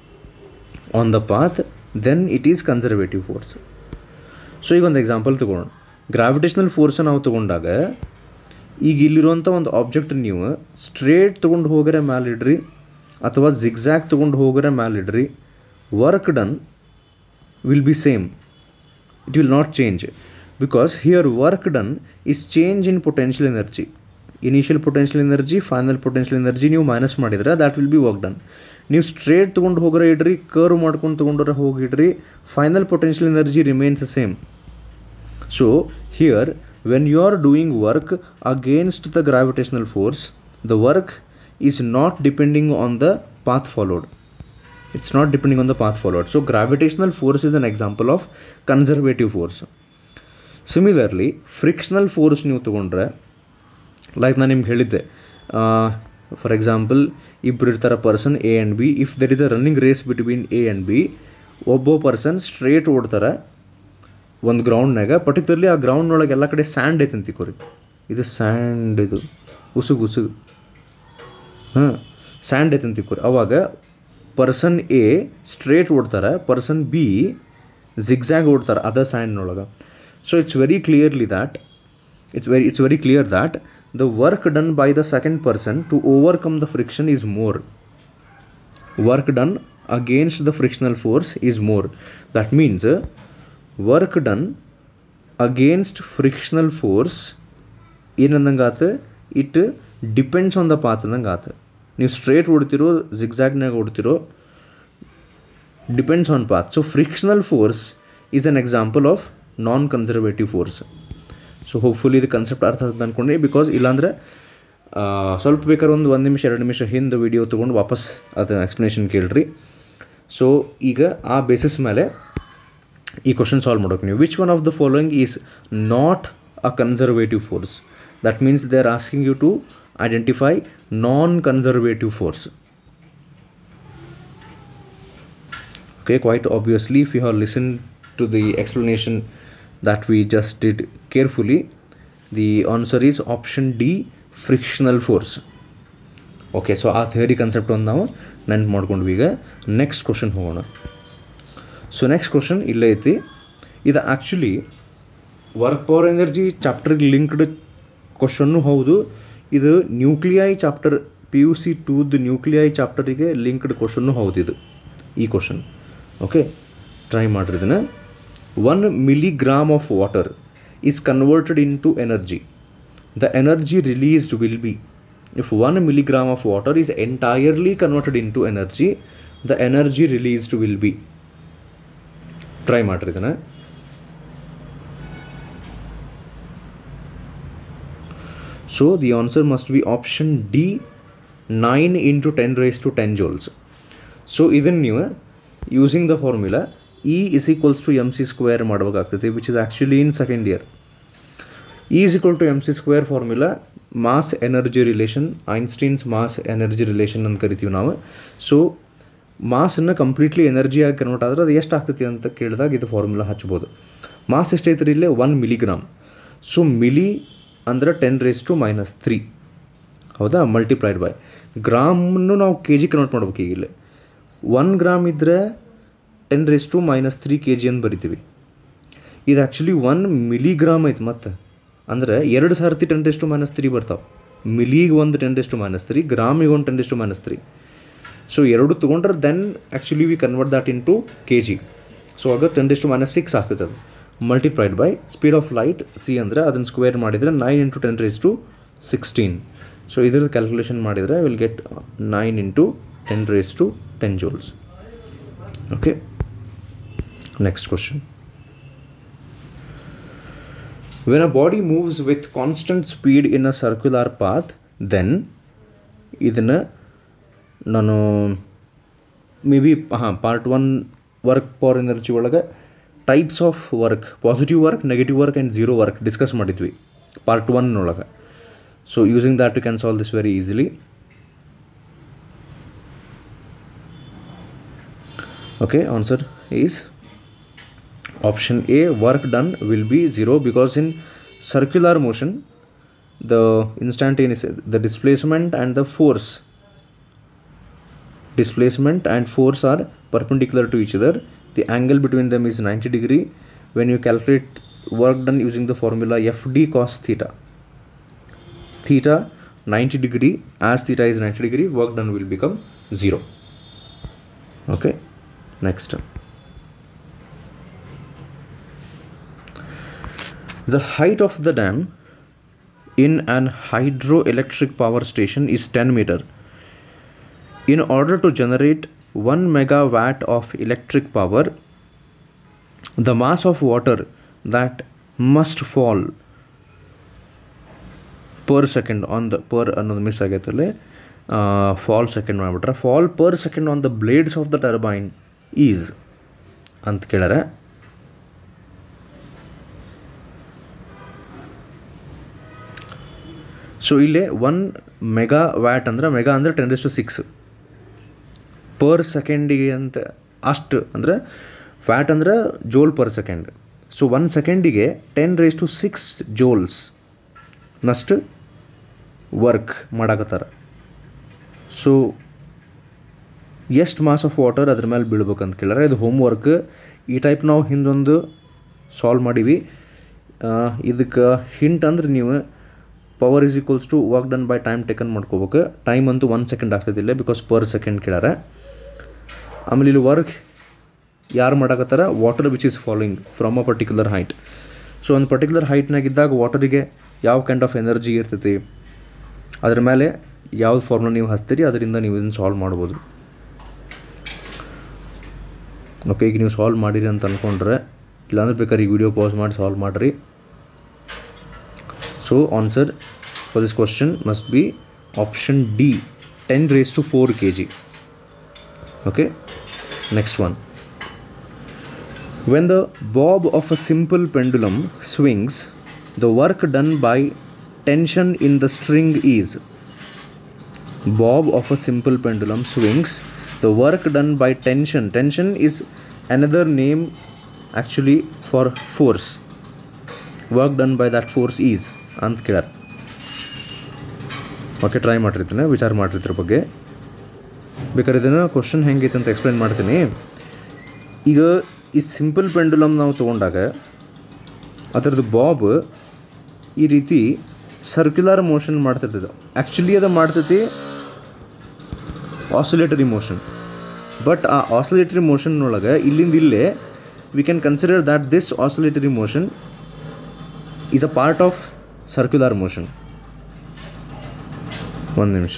on the path then it is conservative force so ಈಗ ಒಂದು example ತೊಗೊಳ್ಳೋಣ gravitational force ನಾವು ತೊಗೊಂಡಾಗ ಈಗ ಇಲ್ಲಿರುವಂಥ ಒಂದು object ನೀವು straight ತೊಗೊಂಡು ಹೋಗರೆ ಮ್ಯಾಲಿಡ್ರಿ ಅಥವಾ ಜಿಗ್ಜ್ಯಾಗ್ ತೊಗೊಂಡು ಹೋಗರೆ ಮ್ಯಾಲಿಡ್ರಿ work done will be same it will not change because here work done is change in potential energy initial potential energy final potential energy ನೀವು ಮೈನಸ್ ಮಾಡಿದ್ರೆ that will be work done ನೀವು straight ತೊಗೊಂಡು ಹೋಗ್ರೆ ಇಡ್ರಿ curve ಮಾಡ್ಕೊಂಡು ತೊಗೊಂಡ್ರೆ ಹೋಗಿಡ್ರಿ final potential energy remains same so here when you are doing work against the gravitational force the work is not depending on the path followed it's not depending on the path followed so gravitational force is an example of conservative force similarly frictional force ನೀವು ತಗೊಂಡ್ರೆ like ನಾನು ನಿಮ್ಗೆ ಹೇಳಿದ್ದೆ for example ಇಬ್ಬರು ಇರ್ತಾರೆ person A and B if there is a running race between A and B ಒಬ್ಬ person straight ಓಡ್ತಾರೆ ಒಂದು ಗ್ರೌಂಡ್ನಾಗ ಪರ್ಟಿಕ್ಯುಲರ್ಲಿ ಆ ಗ್ರೌಂಡ್ನೊಳಗೆ ಎಲ್ಲ ಕಡೆ ಸ್ಯಾಂಡ್ ಐತೆ ಅಂತಿಕೋರಿ ಇದು ಸ್ಯಾಂಡ್ ಇದು ಉಸುಗು ಉಸುಗು ಹಾಂ ಸ್ಯಾಂಡ್ ಐತೆ ಅಂತಿಕೋರಿ ಅವಾಗ ಪರ್ಸನ್ ಎ ಸ್ಟ್ರೇಟ್ ಓಡ್ತಾರೆ ಪರ್ಸನ್ ಬಿ ಜಿಗ್ಜ್ಯಾಗ್ ಓಡ್ತಾರೆ ಅದ ಸ್ಯಾಂಡ್ನೊಳಗೆ so it's very clearly that it's very it's very clear that the work done by the second person to overcome the friction is more work done against the frictional force is more that means work done against frictional force ಏನಂದಂಗೆ ಆತ it depends on the path ಅಂದಂಗೆ ಆತ ನೀವು straight ಓಡ್ತಿರೋ ಜಿಗ್ಜ್ಯಾಗ್ನಾಗ ಓಡ್ತಿರೋ depends on path so frictional force is an example of non conservative force so hopefully ಇದು concept ಅರ್ಥ ಆಗ್ತದೆ ಅಂದ್ಕೊಂಡೆ ಬಿಕಾಸ್ ಇಲ್ಲಾಂದ್ರೆ ಆ, ಸ್ವಲ್ಪ ಬೇಕಾದ್ರೆ ಒಂದು ಒಂದು ನಿಮಿಷ ಎರಡು ನಿಮಿಷ ಹಿಂದೆ ವಿಡಿಯೋ ತೊಗೊಂಡು ವಾಪಸ್ ಅದು ಎಕ್ಸ್ಪ್ಲನೇಷನ್ ಕೇಳ್ರಿ ಸೊ ಈಗ ಆ ಬೇಸಿಸ್ ಮೇಲೆ ಈ ಕ್ವಶನ್ ಸಾಲ್ವ್ ಮಾಡೋಕೆ ನೀವು which one of the following is not a conservative force that means they are asking you to identify non conservative force okay quite obviously if you have listened to the explanation that we just did carefully the answer is option d frictional force okay so ಆ theory concept ಒಂದು ನಾವು ನೆನ್ಪು ಮಾಡ್ಕೊಂಡ್ವಿ ಈಗ next question ಹೋಗೋಣ so next question ಇಲ್ಲೇ ಐತಿ ಇದು ಆ್ಯಕ್ಚುಲಿ ವರ್ಕ್ ಪವರ್ ಎನರ್ಜಿ ಚಾಪ್ಟರ್ಗೆ ಲಿಂಕ್ಡ್ ಕ್ವಶನ್ನು ಹೌದು ಇದು nuclei chapter P U C ಟೂದ್ ನ್ಯೂಕ್ಲಿಯೈ ಚಾಪ್ಟರಿಗೆ ಲಿಂಕ್ಡ್ ಕ್ವಶನ್ನು ಹೌದು ಇದು ಈ ಕ್ವಶನ್ ಓಕೆ ಟ್ರೈ ಮಾಡ್ರಿ ಇದನ್ನು one milligram of water is converted into energy the energy released will be if 1 milligram of water is entirely converted into energy the energy released will be try ಮಾಡ್ರಿ ಇದನ್ನ so the answer must be option D nine into ten raise to ten joules so ಇದನ್ನು ನೀವು using the formula E is equals to M C square ಮಾಡಬೇಕಾಗ್ತೈತಿ which is actually in second year E is equal to M C square formula mass energy relation Einstein's mass energy relation ಅಂತ ಕರಿತೀವಿ ನಾವು ಸೊ ಮಾಸನ್ನು completely ಎನರ್ಜಿಯಾಗಿ convert ಆದ್ರೆ ಅದು ಎಷ್ಟು ಆಗ್ತೈತಿ ಅಂತ ಕೇಳಿದಾಗ ಇದು ಫಾರ್ಮುಲಾ ಹಚ್ಬೋದು ಮಾಸ್ ಎಷ್ಟೈತ್ರಿ ಇಲ್ಲೇ ಒನ್ ಮಿಲಿಗ್ರಾಮ್ ಸೊ ಮಿಲಿ ಅಂದ್ರೆ ten raise to minus three ಹೌದಾ ಮಲ್ಟಿಪ್ಲೈಡ್ ಬೈ ಗ್ರಾಮನ್ನು ನಾವು ಕೆ ಜಿ ಕನ್ವರ್ಟ್ ಮಾಡ್ಬೇಕು ಈಗ ಇಲ್ಲೇ ಒನ್ ಗ್ರಾಮ್ ಇದ್ದರೆ ten raise to minus three K G ಅಂತ ಬರಿತೀವಿ ಇದು ಆ್ಯಕ್ಚುಲಿ ಒನ್ ಮಿಲಿಗ್ರಾಮ್ ಐತೆ ಮತ್ತೆ ಅಂದರೆ ಎರಡು ಸರ್ತಿ ten raise to minus three ಬರ್ತಾವೆ ಮಿಲಿಗೆ ಒಂದು ten raise to minus three ಗ್ರಾಮಿಗೆ ಒಂದು ten raise to minus three so ಎರಡು ತೊಗೊಂಡ್ರೆ then actually we convert that into K G so ಆಗ ten raise to minus six ಆಗ್ತದೆ ಅದು multiplied by speed of light C ಅಂದರೆ ಅದನ್ನು square ಮಾಡಿದರೆ nine into ten raise to sixteen so ಇದ್ರದ್ದು calculation ಮಾಡಿದರೆ will get nine into ten raise to ten joules okay next question when a body moves with constant speed in a circular path then ಇದನ್ನು ನಾನು maybe ಹಾಂ part one work power energy ಒಳಗೆ types of work positive work negative work and zero work discuss ಮಾಡಿದ್ವಿ part one ಒಳಗೆ so using that you can solve this very easily okay answer is option a work done will be zero because in circular motion the instantaneous the displacement and the force displacement and force are perpendicular to each other the angle between them is 90 degree when you calculate work done using the formula fd cos theta theta 90 degree as theta is 90 degree work done will become zero okay next The height of the dam in an hydroelectric power station is 10 meter. In order to generate 1 megawatt of electric power, the mass of water that must fall per second on the per ಅನ್ನೋದು miss ಆಗೈತಲ್ಲಿ fall second ಮಾಡಿಬಿಟ್ರೆ fall per second on the blades of the turbine is ಅಂತ ಕೇಳ್ಯಾರ so ಇಲ್ಲೇ one megawatt ಅಂದ್ರೆ mega ಅಂದರೆ ten raise to six per ಸೆಕೆಂಡಿಗೆ ಅಂತ ಅಷ್ಟು ಅಂದರೆ ವ್ಯಾಟ್ ಅಂದ್ರೆ joule per second so one ಸೆಕೆಂಡಿಗೆ ten raise to six joules ನಷ್ಟು ವರ್ಕ್ ಮಾಡಾಕತ್ತಾರ ಸೊ ಎಷ್ಟು ಮಾಸ್ ಆಫ್ ವಾಟರ್ ಅದ್ರ ಮೇಲೆ ಬೀಳ್ಬೇಕಂತ ಕೇಳ್ಯಾರ ಇದು ಹೋಮ್ ವರ್ಕ್ ಈ ಟೈಪ್ ನಾವು ಹಿಂದೊಂದು ಸಾಲ್ವ್ ಮಾಡೀವಿ ಇದಕ್ಕೆ ಹಿಂಟ್ ಅಂದ್ರೆ ನೀವು power is equals to work done by time taken ಮಾಡ್ಕೋಬೇಕು ಟೈಮ್ ಅಂತೂ ಒನ್ ಸೆಕೆಂಡ್ ಆಗ್ತದಿಲ್ಲ ಬಿಕಾಸ್ ಪರ್ ಸೆಕೆಂಡ್ ಕೇಳಾರ ಆಮೇಲೆ ಇಲ್ಲಿ ವರ್ಕ್ ಯಾರು ಮಾಡಾಕತ್ತಾರ water which is following from a particular height so ಒಂದು ಪರ್ಟಿಕ್ಯುಲರ್ ಹೈಟ್ನಾಗಿದ್ದಾಗ ವಾಟರಿಗೆ ಯಾವ ಕೈಂಡ್ ಆಫ್ ಎನರ್ಜಿ ಇರ್ತೈತಿ ಅದ್ರ ಮೇಲೆ ಯಾವ್ದು ಫಾರ್ಮುಲಾ ನೀವು ಹಚ್ತೀರಿ ಅದರಿಂದ ನೀವು ಇದನ್ನು ಸಾಲ್ವ್ ಮಾಡ್ಬೋದು ಓಕೆ ಈಗ ನೀವು ಸಾಲ್ವ್ ಮಾಡಿರಿ ಅಂತ ಅಂದ್ಕೊಂಡ್ರೆ ಇಲ್ಲಾಂದ್ರೆ ಬೇಕಾದ್ರೆ ಈ ವಿಡಿಯೋ ಪಾಸ್ ಮಾಡಿ ಸಾಲ್ವ್ ಮಾಡಿರಿ so answer for this question must be option D ten raise to four K G okay next one when the bob of a simple pendulum swings the work done by tension in the string is bob of a simple pendulum swings the work done by tension tension is another name actually for force work done by that force is ಅಂತ ಕೇಳ್ಯಾರ okay try ಮಾಡಿರ್ತೀನಿ ವಿಚಾರ ಮಾಡಿರ್ತಿರ ಬಗ್ಗೆ ಬೇಕಾದ್ರೆ ಇದನ್ನು question ಹೆಂಗೈತೆ ಅಂತ explain ಮಾಡ್ತೀನಿ ಈಗ ಈ ಸಿಂಪಲ್ ಪೆಂಡುಲಮ್ ನಾವು ತೊಗೊಂಡಾಗ ಅದರದ್ದು ಬಾಬ್ ಈ ರೀತಿ ಸರ್ಕ್ಯುಲರ್ ಮೋಷನ್ ಮಾಡ್ತಿರ್ತದೆ ಆ್ಯಕ್ಚುಲಿ ಅದು ಮಾಡ್ತೈತಿ ಆಸಿಲೇಟರಿ ಮೋಷನ್ ಬಟ್ ಆ ಆಸಿಲೇಟರಿ ಮೋಷನ್ನೊಳಗೆ ಇಲ್ಲಿಂದ ಇಲ್ಲೇ we can consider that this oscillatory motion is a part of circular motion ಒಂದು ನಿಮಿಷ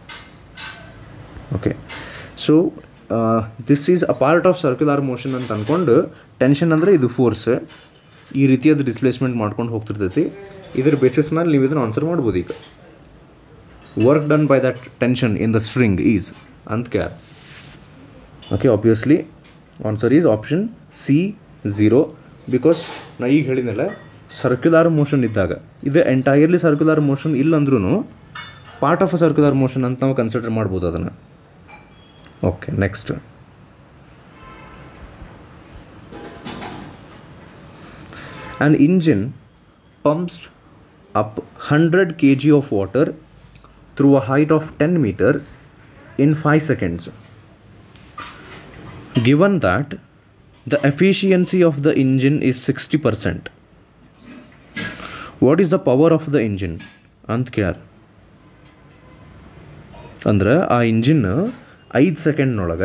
okay so this is a part of circular motion ಅಂತ ಅಂದ್ಕೊಂಡು ಟೆನ್ಷನ್ ಅಂದರೆ ಇದು ಫೋರ್ಸ್ ಈ ರೀತಿಯಾದ ಡಿಸ್ಪ್ಲೇಸ್ಮೆಂಟ್ ಮಾಡ್ಕೊಂಡು ಹೋಗ್ತಿರ್ತೈತಿ ಇದ್ರ ಬೇಸಿಸ್ ಮೇಲೆ ನೀವು ಇದನ್ನು ಆನ್ಸರ್ ಮಾಡ್ಬೋದು ಈಗ work done by that tension in the string is ಅಂತ ಕೇಳ okay obviously answer is option C zero because ನಾ ಈಗ ಹೇಳಿದ್ನಲ್ಲ ಸರ್ಕ್ಯುಲರ್ ಮೋಷನ್ ಇದ್ದಾಗ ಇದು ಎಂಟೈರ್ಲಿ ಸರ್ಕ್ಯುಲರ್ ಮೋಷನ್ ಇಲ್ಲಂದ್ರೂ part of a circular motion ಅಂತ ನಾವು ಕನ್ಸಿಡರ್ ಮಾಡ್ಬೋದು ಅದನ್ನು okay next An engine pumps up 100 kg of water through a height of 10 meter in 5 seconds. Given that the efficiency of the engine is 60%, what is the power of the engine? ಅಂತ ಕೇಳ್ಯಾರ ಅಂದ್ರೆ ಆ engine ಐದು ಸೆಕೆಂಡ್ನೊಳಗೆ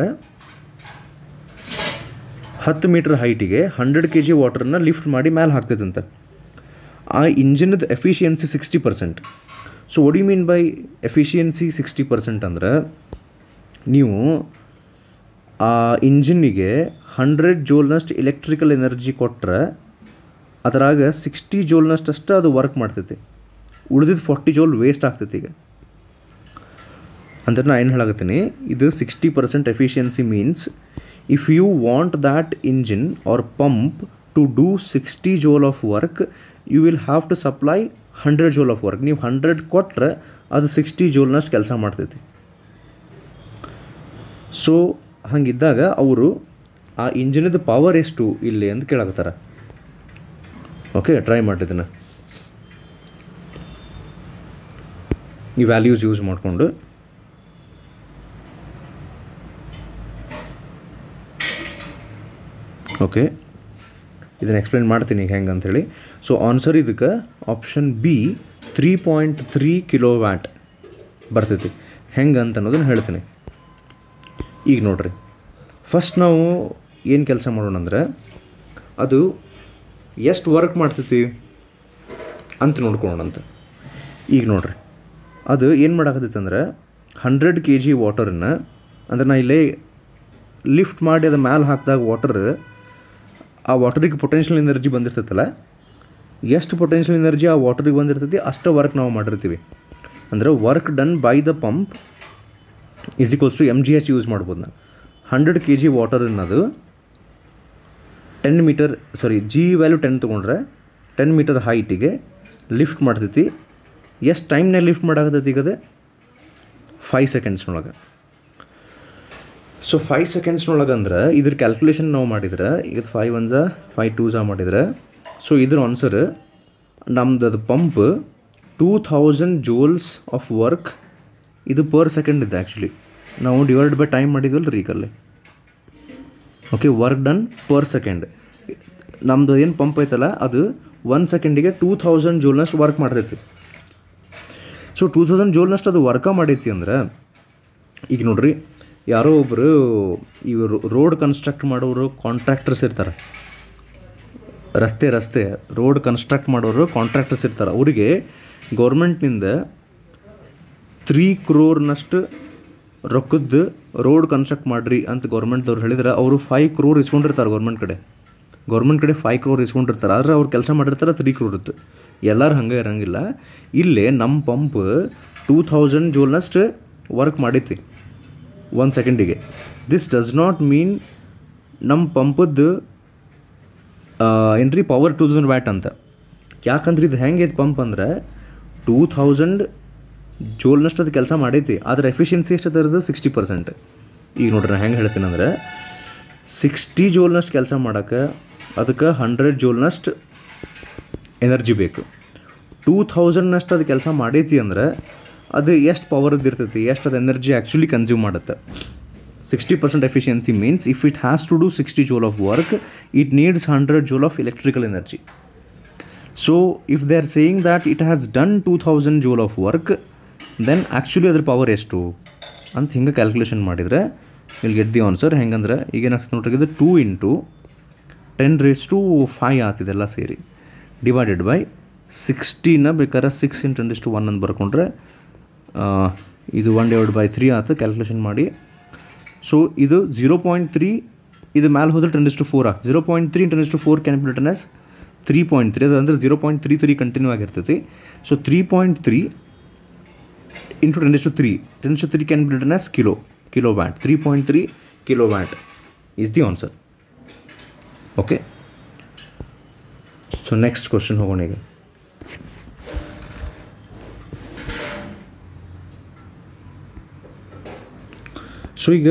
ಹತ್ತು metre ಹೈಟಿಗೆ hundred K G ವಾಟರ್ನ lift ಮಾಡಿ ಮೇಲೆ ಹಾಕ್ತೈತಂತೆ ಆ ಇಂಜಿನದ ಎಫಿಷಿಯನ್ಸಿ ಸಿಕ್ಸ್ಟಿ ಪರ್ಸೆಂಟ್ ಸೊ ಒಡಿ mean by efficiency sixty percent ಅಂದ್ರೆ ನೀವು ಆ ಇಂಜಿನ್ನಿಗೆ ಹಂಡ್ರೆಡ್ ಜೋಲ್ನಷ್ಟು ಎಲೆಕ್ಟ್ರಿಕಲ್ ಎನರ್ಜಿ ಕೊಟ್ಟರೆ ಅದರಾಗ ಸಿಕ್ಸ್ಟಿ ಜೋಲ್ನಷ್ಟು ಅಷ್ಟು ಅದು ವರ್ಕ್ ಮಾಡ್ತೈತಿ ಉಳಿದಿದ್ದು ಫಾರ್ಟಿ ಜೋಲ್ ವೇಸ್ಟ್ ಆಗ್ತೈತಿ ಈಗ ಅಂದ್ರೆ ನಾ ಏನು ಹೇಳಕತ್ತೀನಿ ಇದು sixty percent efficiency means if you want that engine or pump to do sixty joule of work you will have to supply hundred joule of work ನೀವು ಹಂಡ್ರೆಡ್ ಕೊಟ್ಟರೆ ಅದು ಸಿಕ್ಸ್ಟಿ ಜೋಲ್ನಷ್ಟು ಕೆಲಸ ಮಾಡ್ತೈತಿ ಸೊ ಹಂಗಿದ್ದಾಗ ಅವರು ಆ ಇಂಜಿನದ ಪವರ್ ಎಷ್ಟು ಇಲ್ಲಿ ಅಂತ ಕೇಳಕತ್ತಾರ ಓಕೆ ಟ್ರೈ ಮಾಡಿದ್ದನ್ನು ಈ ವ್ಯಾಲ್ಯೂಸ್ ಯೂಸ್ ಮಾಡಿಕೊಂಡು ಓಕೆ ಇದನ್ನು ಎಕ್ಸ್ಪ್ಲೇನ್ ಮಾಡ್ತೀನಿ ಈಗ ಹೆಂಗೆ ಅಂಥೇಳಿ ಸೊ ಆನ್ಸರ್ ಇದಕ್ಕೆ option B three point three kilowatt ಬರ್ತೈತಿ ಹೆಂಗೆ ಅಂತ ಅನ್ನೋದನ್ನು ಹೇಳ್ತೀನಿ ಈಗ ನೋಡ್ರಿ ಫಸ್ಟ್ ನಾವು ಏನು ಕೆಲಸ ಮಾಡೋಣ ಅಂದ್ರೆ ಅದು ಎಷ್ಟು ವರ್ಕ್ ಮಾಡ್ತೈತಿ ಅಂತ ನೋಡ್ಕೊಳ್ಳೋಣ ಅಂತ ಈಗ ನೋಡ್ರಿ ಅದು ಏನು ಮಾಡಾಕತ್ತೈತೆ ಅಂದ್ರೆ ಹಂಡ್ರೆಡ್ ಕೆ ಜಿ ವಾಟರನ್ನು ಅಂದ್ರೆ ನಾ ಇಲ್ಲೇ ಲಿಫ್ಟ್ ಮಾಡಿ ಅದು ಮ್ಯಾಲೆ ಹಾಕಿದಾಗ ವಾಟರ್ ಆ ವಾಟರಿಗೆ ಪೊಟೆನ್ಷಿಯಲ್ ಎನರ್ಜಿ ಬಂದಿರ್ತೈತಲ್ಲ ಎಷ್ಟು ಪೊಟೆನ್ಷಿಯಲ್ ಎನರ್ಜಿ ಆ ವಾಟರಿಗೆ ಬಂದಿರ್ತೈತಿ ಅಷ್ಟು ವರ್ಕ್ ನಾವು ಮಾಡಿರ್ತೀವಿ ಅಂದರೆ work done by the pump is equals to M G H use ಮಾಡ್ಬೋದು ನಾವು ಹಂಡ್ರೆಡ್ ಕೆ ಜಿ ವಾಟರ್ ಅನ್ನೋದು ten metre sorry G value ten ತೊಗೊಂಡ್ರೆ ಟೆನ್ ಮೀಟರ್ ಹೈಟಿಗೆ ಲಿಫ್ಟ್ ಮಾಡ್ತೈತಿ ಎಷ್ಟು ಟೈಮ್ನಾಗ ಲಿಫ್ಟ್ ಮಾಡಾಕತ್ತೈತಿ ಈಗ ಅದು ಫೈವ್ ಸೆಕೆಂಡ್ಸ್ನೊಳಗೆ ಸೊ ಫೈವ್ ಸೆಕೆಂಡ್ಸ್ನೊಳಗೆ ಅಂದ್ರೆ ಇದ್ರ ಕ್ಯಾಲ್ಕುಲೇಷನ್ ನಾವು ಮಾಡಿದ್ರೆ ಈಗ ಫೈವ್ ಒನ್ ಝಾ ಫೈವ್ ಟೂ ಝಾ ಮಾಡಿದ್ರೆ ಸೊ ಇದ್ರ ಆನ್ಸರ್ ನಮ್ದು ಅದು pump two thousand joules of work ಇದು ಪರ್ ಸೆಕೆಂಡ್ ಇದೆ ಆ್ಯಕ್ಚುಲಿ ನಾವು ಡಿವೈಡ್ ಬೈ ಟೈಮ್ ಮಾಡಿದ್ವಲ್ಲ ರೀ ಈಗಲ್ಲಿ okay work done per second ನಮ್ಮದು ಏನು ಪಂಪ್ ಐತಲ್ಲ ಅದು ಒನ್ ಸೆಕೆಂಡಿಗೆ ಟೂ ಥೌಸಂಡ್ ಜೋಲ್ನಷ್ಟು ವರ್ಕ್ ಮಾಡ್ತೈತಿ ಸೊ ಟೂ ತೌಸಂಡ್ ಜೋಲ್ನಷ್ಟು ಅದು ವರ್ಕ ಮಾಡೈತಿ ಅಂದ್ರೆ ಈಗ ನೋಡ್ರಿ ಯಾರೋ ಒಬ್ಬರು ಇವರು ರೋಡ್ ಕನ್ಸ್ಟ್ರಕ್ಟ್ ಮಾಡೋರು ಕಾಂಟ್ರಾಕ್ಟರ್ಸ್ ಇರ್ತಾರೆ ರಸ್ತೆ ರಸ್ತೆ ರೋಡ್ ಕನ್ಸ್ಟ್ರಕ್ಟ್ ಮಾಡೋರು ಕಾಂಟ್ರಾಕ್ಟರ್ಸ್ ಇರ್ತಾರೆ ಅವರಿಗೆ ಗೌರ್ಮೆಂಟ್ನಿಂದ ತ್ರೀ ಕ್ರೋರ್ನಷ್ಟು ರೊಕ್ಕದ್ದು ರೋಡ್ ಕನ್ಸ್ಟ್ರಕ್ಟ್ ಮಾಡಿರಿ ಅಂತ ಗೌರ್ಮೆಂಟ್ದವ್ರು ಹೇಳಿದ್ರೆ ಅವರು ಫೈವ್ ಕ್ರೋರ್ ಇಸ್ಕೊಂಡಿರ್ತಾರೆ ಗೌರ್ಮೆಂಟ್ ಕಡೆ ಗೌರ್ಮೆಂಟ್ ಕಡೆ ಫೈವ್ ಕ್ರೋರ್ ಇಸ್ಕೊಂಡಿರ್ತಾರೆ ಆದರೆ ಅವ್ರು ಕೆಲಸ ಮಾಡಿರ್ತಾರೆ ತ್ರೀ ಕ್ರೋರ್ ಇತ್ತು ಎಲ್ಲರೂ ಹಂಗೆ ಇರಂಗಿಲ್ಲ ಇಲ್ಲೇ ನಮ್ಮ ಪಂಪ್ ಟೂ ಥೌಸಂಡ್ ಜೋಲ್ನಷ್ಟು ವರ್ಕ್ ಮಾಡೈತಿ ಒಂದು ಸೆಕೆಂಡಿಗೆ ದಿಸ್ ಡಸ್ ನಾಟ್ ಮೀನ್ ನಮ್ಮ ಪಂಪದ್ದು ಏನ್ರಿ ಪವರ್ ಟೂ ತೌಸಂಡ್ ವ್ಯಾಟ್ ಅಂತ ಯಾಕಂದ್ರೆ ಇದು ಹೆಂಗೈತೆ ಪಂಪ್ ಅಂದ್ರೆ ಟೂ ಥೌಸಂಡ್ ಜೋಲ್ನಷ್ಟು ಅದು ಕೆಲಸ ಮಾಡೈತಿ ಆದರೆ ಎಫಿಷಿಯನ್ಸಿ ಎಷ್ಟು ಅದರದ್ದು ಸಿಕ್ಸ್ಟಿ ಪರ್ಸೆಂಟ್ ಈಗ ನೋಡ್ರಿ ನಾನು ಹೆಂಗೆ ಹೇಳ್ತೀನಿ ಅಂದ್ರೆ ಸಿಕ್ಸ್ಟಿ ಜೋಲ್ನಷ್ಟು ಕೆಲಸ ಮಾಡೋಕ್ಕೆ ಅದಕ್ಕೆ ಹಂಡ್ರೆಡ್ ಜೋಲ್ನಷ್ಟು ಎನರ್ಜಿ ಬೇಕು ಟೂ ಥೌಸಂಡ್ನಷ್ಟು ಅದು ಕೆಲಸ ಮಾಡೈತಿ ಅಂದ್ರೆ ಅದು ಎಷ್ಟು ಪವರ್ದು ಇರ್ತೈತಿ ಎಷ್ಟು ಅದು ಎನರ್ಜಿ ಆ್ಯಕ್ಚುಲಿ ಕನ್ಸ್ಯೂಮ್ ಮಾಡುತ್ತೆ sixty percent efficiency means if it has to do sixty joule of work it needs hundred joule of electrical energy so if they are saying that it has done two thousand joule of work then actually ಅದ್ರ power ಎಷ್ಟು ಅಂತ ಹಿಂಗೆ calculation ಮಾಡಿದರೆ ಇಲ್ಲಿ get the answer ಹೆಂಗಂದ್ರೆ ಈಗ ಏನಾಗ್ತದೆ ನೋಡ್ರಿ ಇದು two into ten raise to five ಆಗ್ತಿದೆಲ್ಲ ಸೇರಿ ಡಿವೈಡೆಡ್ ಬೈ ಸಿಕ್ಸ್ಟಿನ ಬೇಕಾದ್ರೆ six into ten to one ಅಂತ ಬರ್ಕೊಂಡ್ರೆ ಆ, ಇದು ಒನ್ ಡಿವೈಡ್ ಬೈ ತ್ರೀ ಆಯ್ತು ಕ್ಯಾಲ್ಕುಲೇಷನ್ ಮಾಡಿ ಸೊ ಇದು ಝೀರೋ ಪಾಯಿಂಟ್ ತ್ರೀ ಇದು ಮ್ಯಾಲೆ ಹೋದ್ರೆ ಟೆನ್ ಟು ಫೋರ್ ಆಗ್ತದೆ zero point three ten to four can be return as three point three ಅದು ಅಂದರೆ zero point three three continue ಆಗಿರ್ತೈತಿ so three point three into ten to three ten to three can be return as kilo kilowatt three point three kilowatt is the answer okay so next question ಹೋಗೋಣ ಈಗ so ಈಗ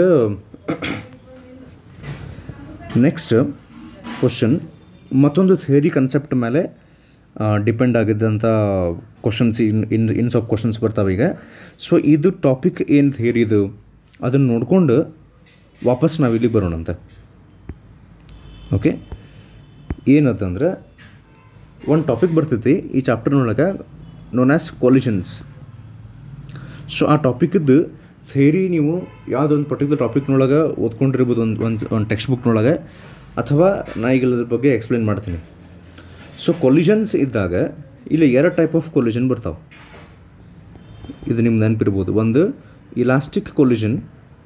next question ಮತ್ತೊಂದು theory concept ಮೇಲೆ depend ಆಗಿದ್ದಂಥ questions in in in ಸ್ವಲ್ಪ questions ಬರ್ತಾವೆ ಈಗ so ಇದು ಟಾಪಿಕ್ ಏನು ಥಿಯರಿ ಇದು ಅದನ್ನು ನೋಡಿಕೊಂಡು ವಾಪಸ್ ನಾವು ಇಲ್ಲಿಗೆ ಬರೋಣಂತೆ ಓಕೆ ಏನಂತಂದ್ರೆ ಒಂದು ಟಾಪಿಕ್ ಬರ್ತೈತಿ ಈ ಚಾಪ್ಟರ್ನೊಳಗೆ ನೋನ್ ಆ್ಯಸ್ ಕೊಲಿಷನ್ಸ್ ಸೊ ಆ ಟಾಪಿಕ್ದು ಥೇರಿ ನೀವು ಯಾವುದೊಂದು ಪರ್ಟಿಕ್ಯುಲರ್ ಟಾಪಿಕ್ನೊಳಗೆ ಓದ್ಕೊಂಡಿರ್ಬೋದು ಒಂದು ಒಂದು ಒಂದು ಟೆಕ್ಸ್ಟ್ ಬುಕ್ನೊಳಗೆ ಅಥವಾ ನಾ ಈಗ ಅದ್ರ ಬಗ್ಗೆ ಎಕ್ಸ್ಪ್ಲೇನ್ ಮಾಡ್ತೀನಿ ಸೊ ಕೊಲಿಷನ್ಸ್ ಇದ್ದಾಗ ಇಲ್ಲಿ ಎರಡು ಟೈಪ್ ಆಫ್ ಕೊಲಿಷನ್ ಬರ್ತಾವೆ ಇದು ನಿಮ್ಗೆ ನೆನಪಿರ್ಬೋದು ಒಂದು ಇಲಾಸ್ಟಿಕ್ ಕೊಲಿಷನ್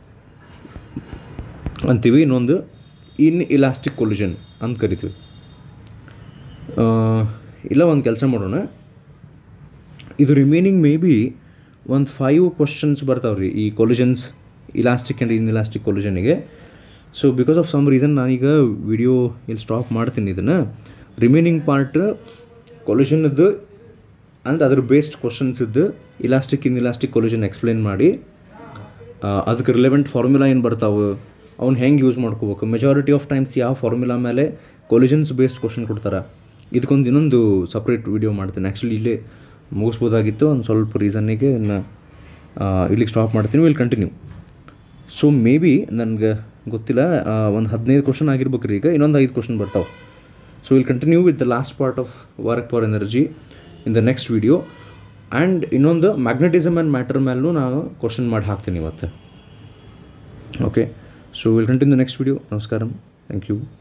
ಅಂತೀವಿ ಇನ್ನೊಂದು ಇನ್ ಇಲಾಸ್ಟಿಕ್ ಕೊಲಿಷನ್ ಅಂತ ಕರಿತೀವಿ ಆ, ಇಲ್ಲ ಒಂದು ಕೆಲಸ ಮಾಡೋಣ ಇದು ರಿಮೈನಿಂಗ್ ಮೇ ಬಿ ಒಂದು ಫೈವ್ ಕ್ವಶನ್ಸ್ ಬರ್ತಾವೆ ರೀ ಈ collisions elastic and inelastic ಕೊಲಿಷನಿಗೆ so because of some reason ನಾನೀಗ ವಿಡಿಯೋ ಇಲ್ಲಿ ಸ್ಟಾಪ್ ಮಾಡ್ತೀನಿ ಇದನ್ನು ರಿಮೈನಿಂಗ್ ಪಾರ್ಟ್ ಕೊಲಿಷನ್ದು ಅಂದರೆ ಅದ್ರ ಬೇಸ್ಡ್ ಕ್ವಶನ್ಸ್ ಇದ್ದು elastic inelastic collision explain ಮಾಡಿ ಆ, ಅದಕ್ಕೆ ರಿಲೆವೆಂಟ್ ಫಾರ್ಮುಲಾ ಏನು ಬರ್ತಾವೆ ಅವ್ನು ಹೆಂಗೆ ಯೂಸ್ ಮಾಡ್ಕೋಬೇಕು ಮೆಜಾರಿಟಿ ಆಫ್ ಟೈಮ್ಸ್ ಯಾವ ಫಾರ್ಮುಲಾ ಮೇಲೆ ಕೊಲಿಷನ್ಸ್ ಬೇಸ್ಡ್ ಕ್ವಶನ್ ಕೊಡ್ತಾರೆ ಇದಕ್ಕೊಂದು ಇನ್ನೊಂದು ಸಪ್ರೇಟ್ ವಿಡಿಯೋ ಮಾಡ್ತೀನಿ ಆ್ಯಕ್ಚುಲಿ ಇಲ್ಲೇ ಮುಗಿಸ್ಬೋದಾಗಿತ್ತು ಒಂದು ಸ್ವಲ್ಪ ರೀಸನ್ನಿಗೆ ನಾನು ಇಲ್ಲಿಗೆ ಸ್ಟಾಪ್ ಮಾಡ್ತೀನಿ will continue so maybe ನನಗೆ ಗೊತ್ತಿಲ್ಲ ಒಂದು ಹದಿನೈದು ಕ್ವಶನ್ ಆಗಿರ್ಬೇಕ್ರಿ ಈಗ ಇನ್ನೊಂದು ಐದು ಕ್ವಶನ್ ಬರ್ತಾವೆ so will continue with the last part of work for energy in the next video and ಇನ್ನೊಂದು ಮ್ಯಾಗ್ನೆಟಿಸಮ್ ಆ್ಯಂಡ್ ಮ್ಯಾಟರ್ ಮೇಲೂ ನಾನು ಕ್ವಶನ್ ಮಾಡಿ ಹಾಕ್ತೀನಿ ಇವತ್ತು okay so will continue the next video ನಮಸ್ಕಾರ ಥ್ಯಾಂಕ್ ಯು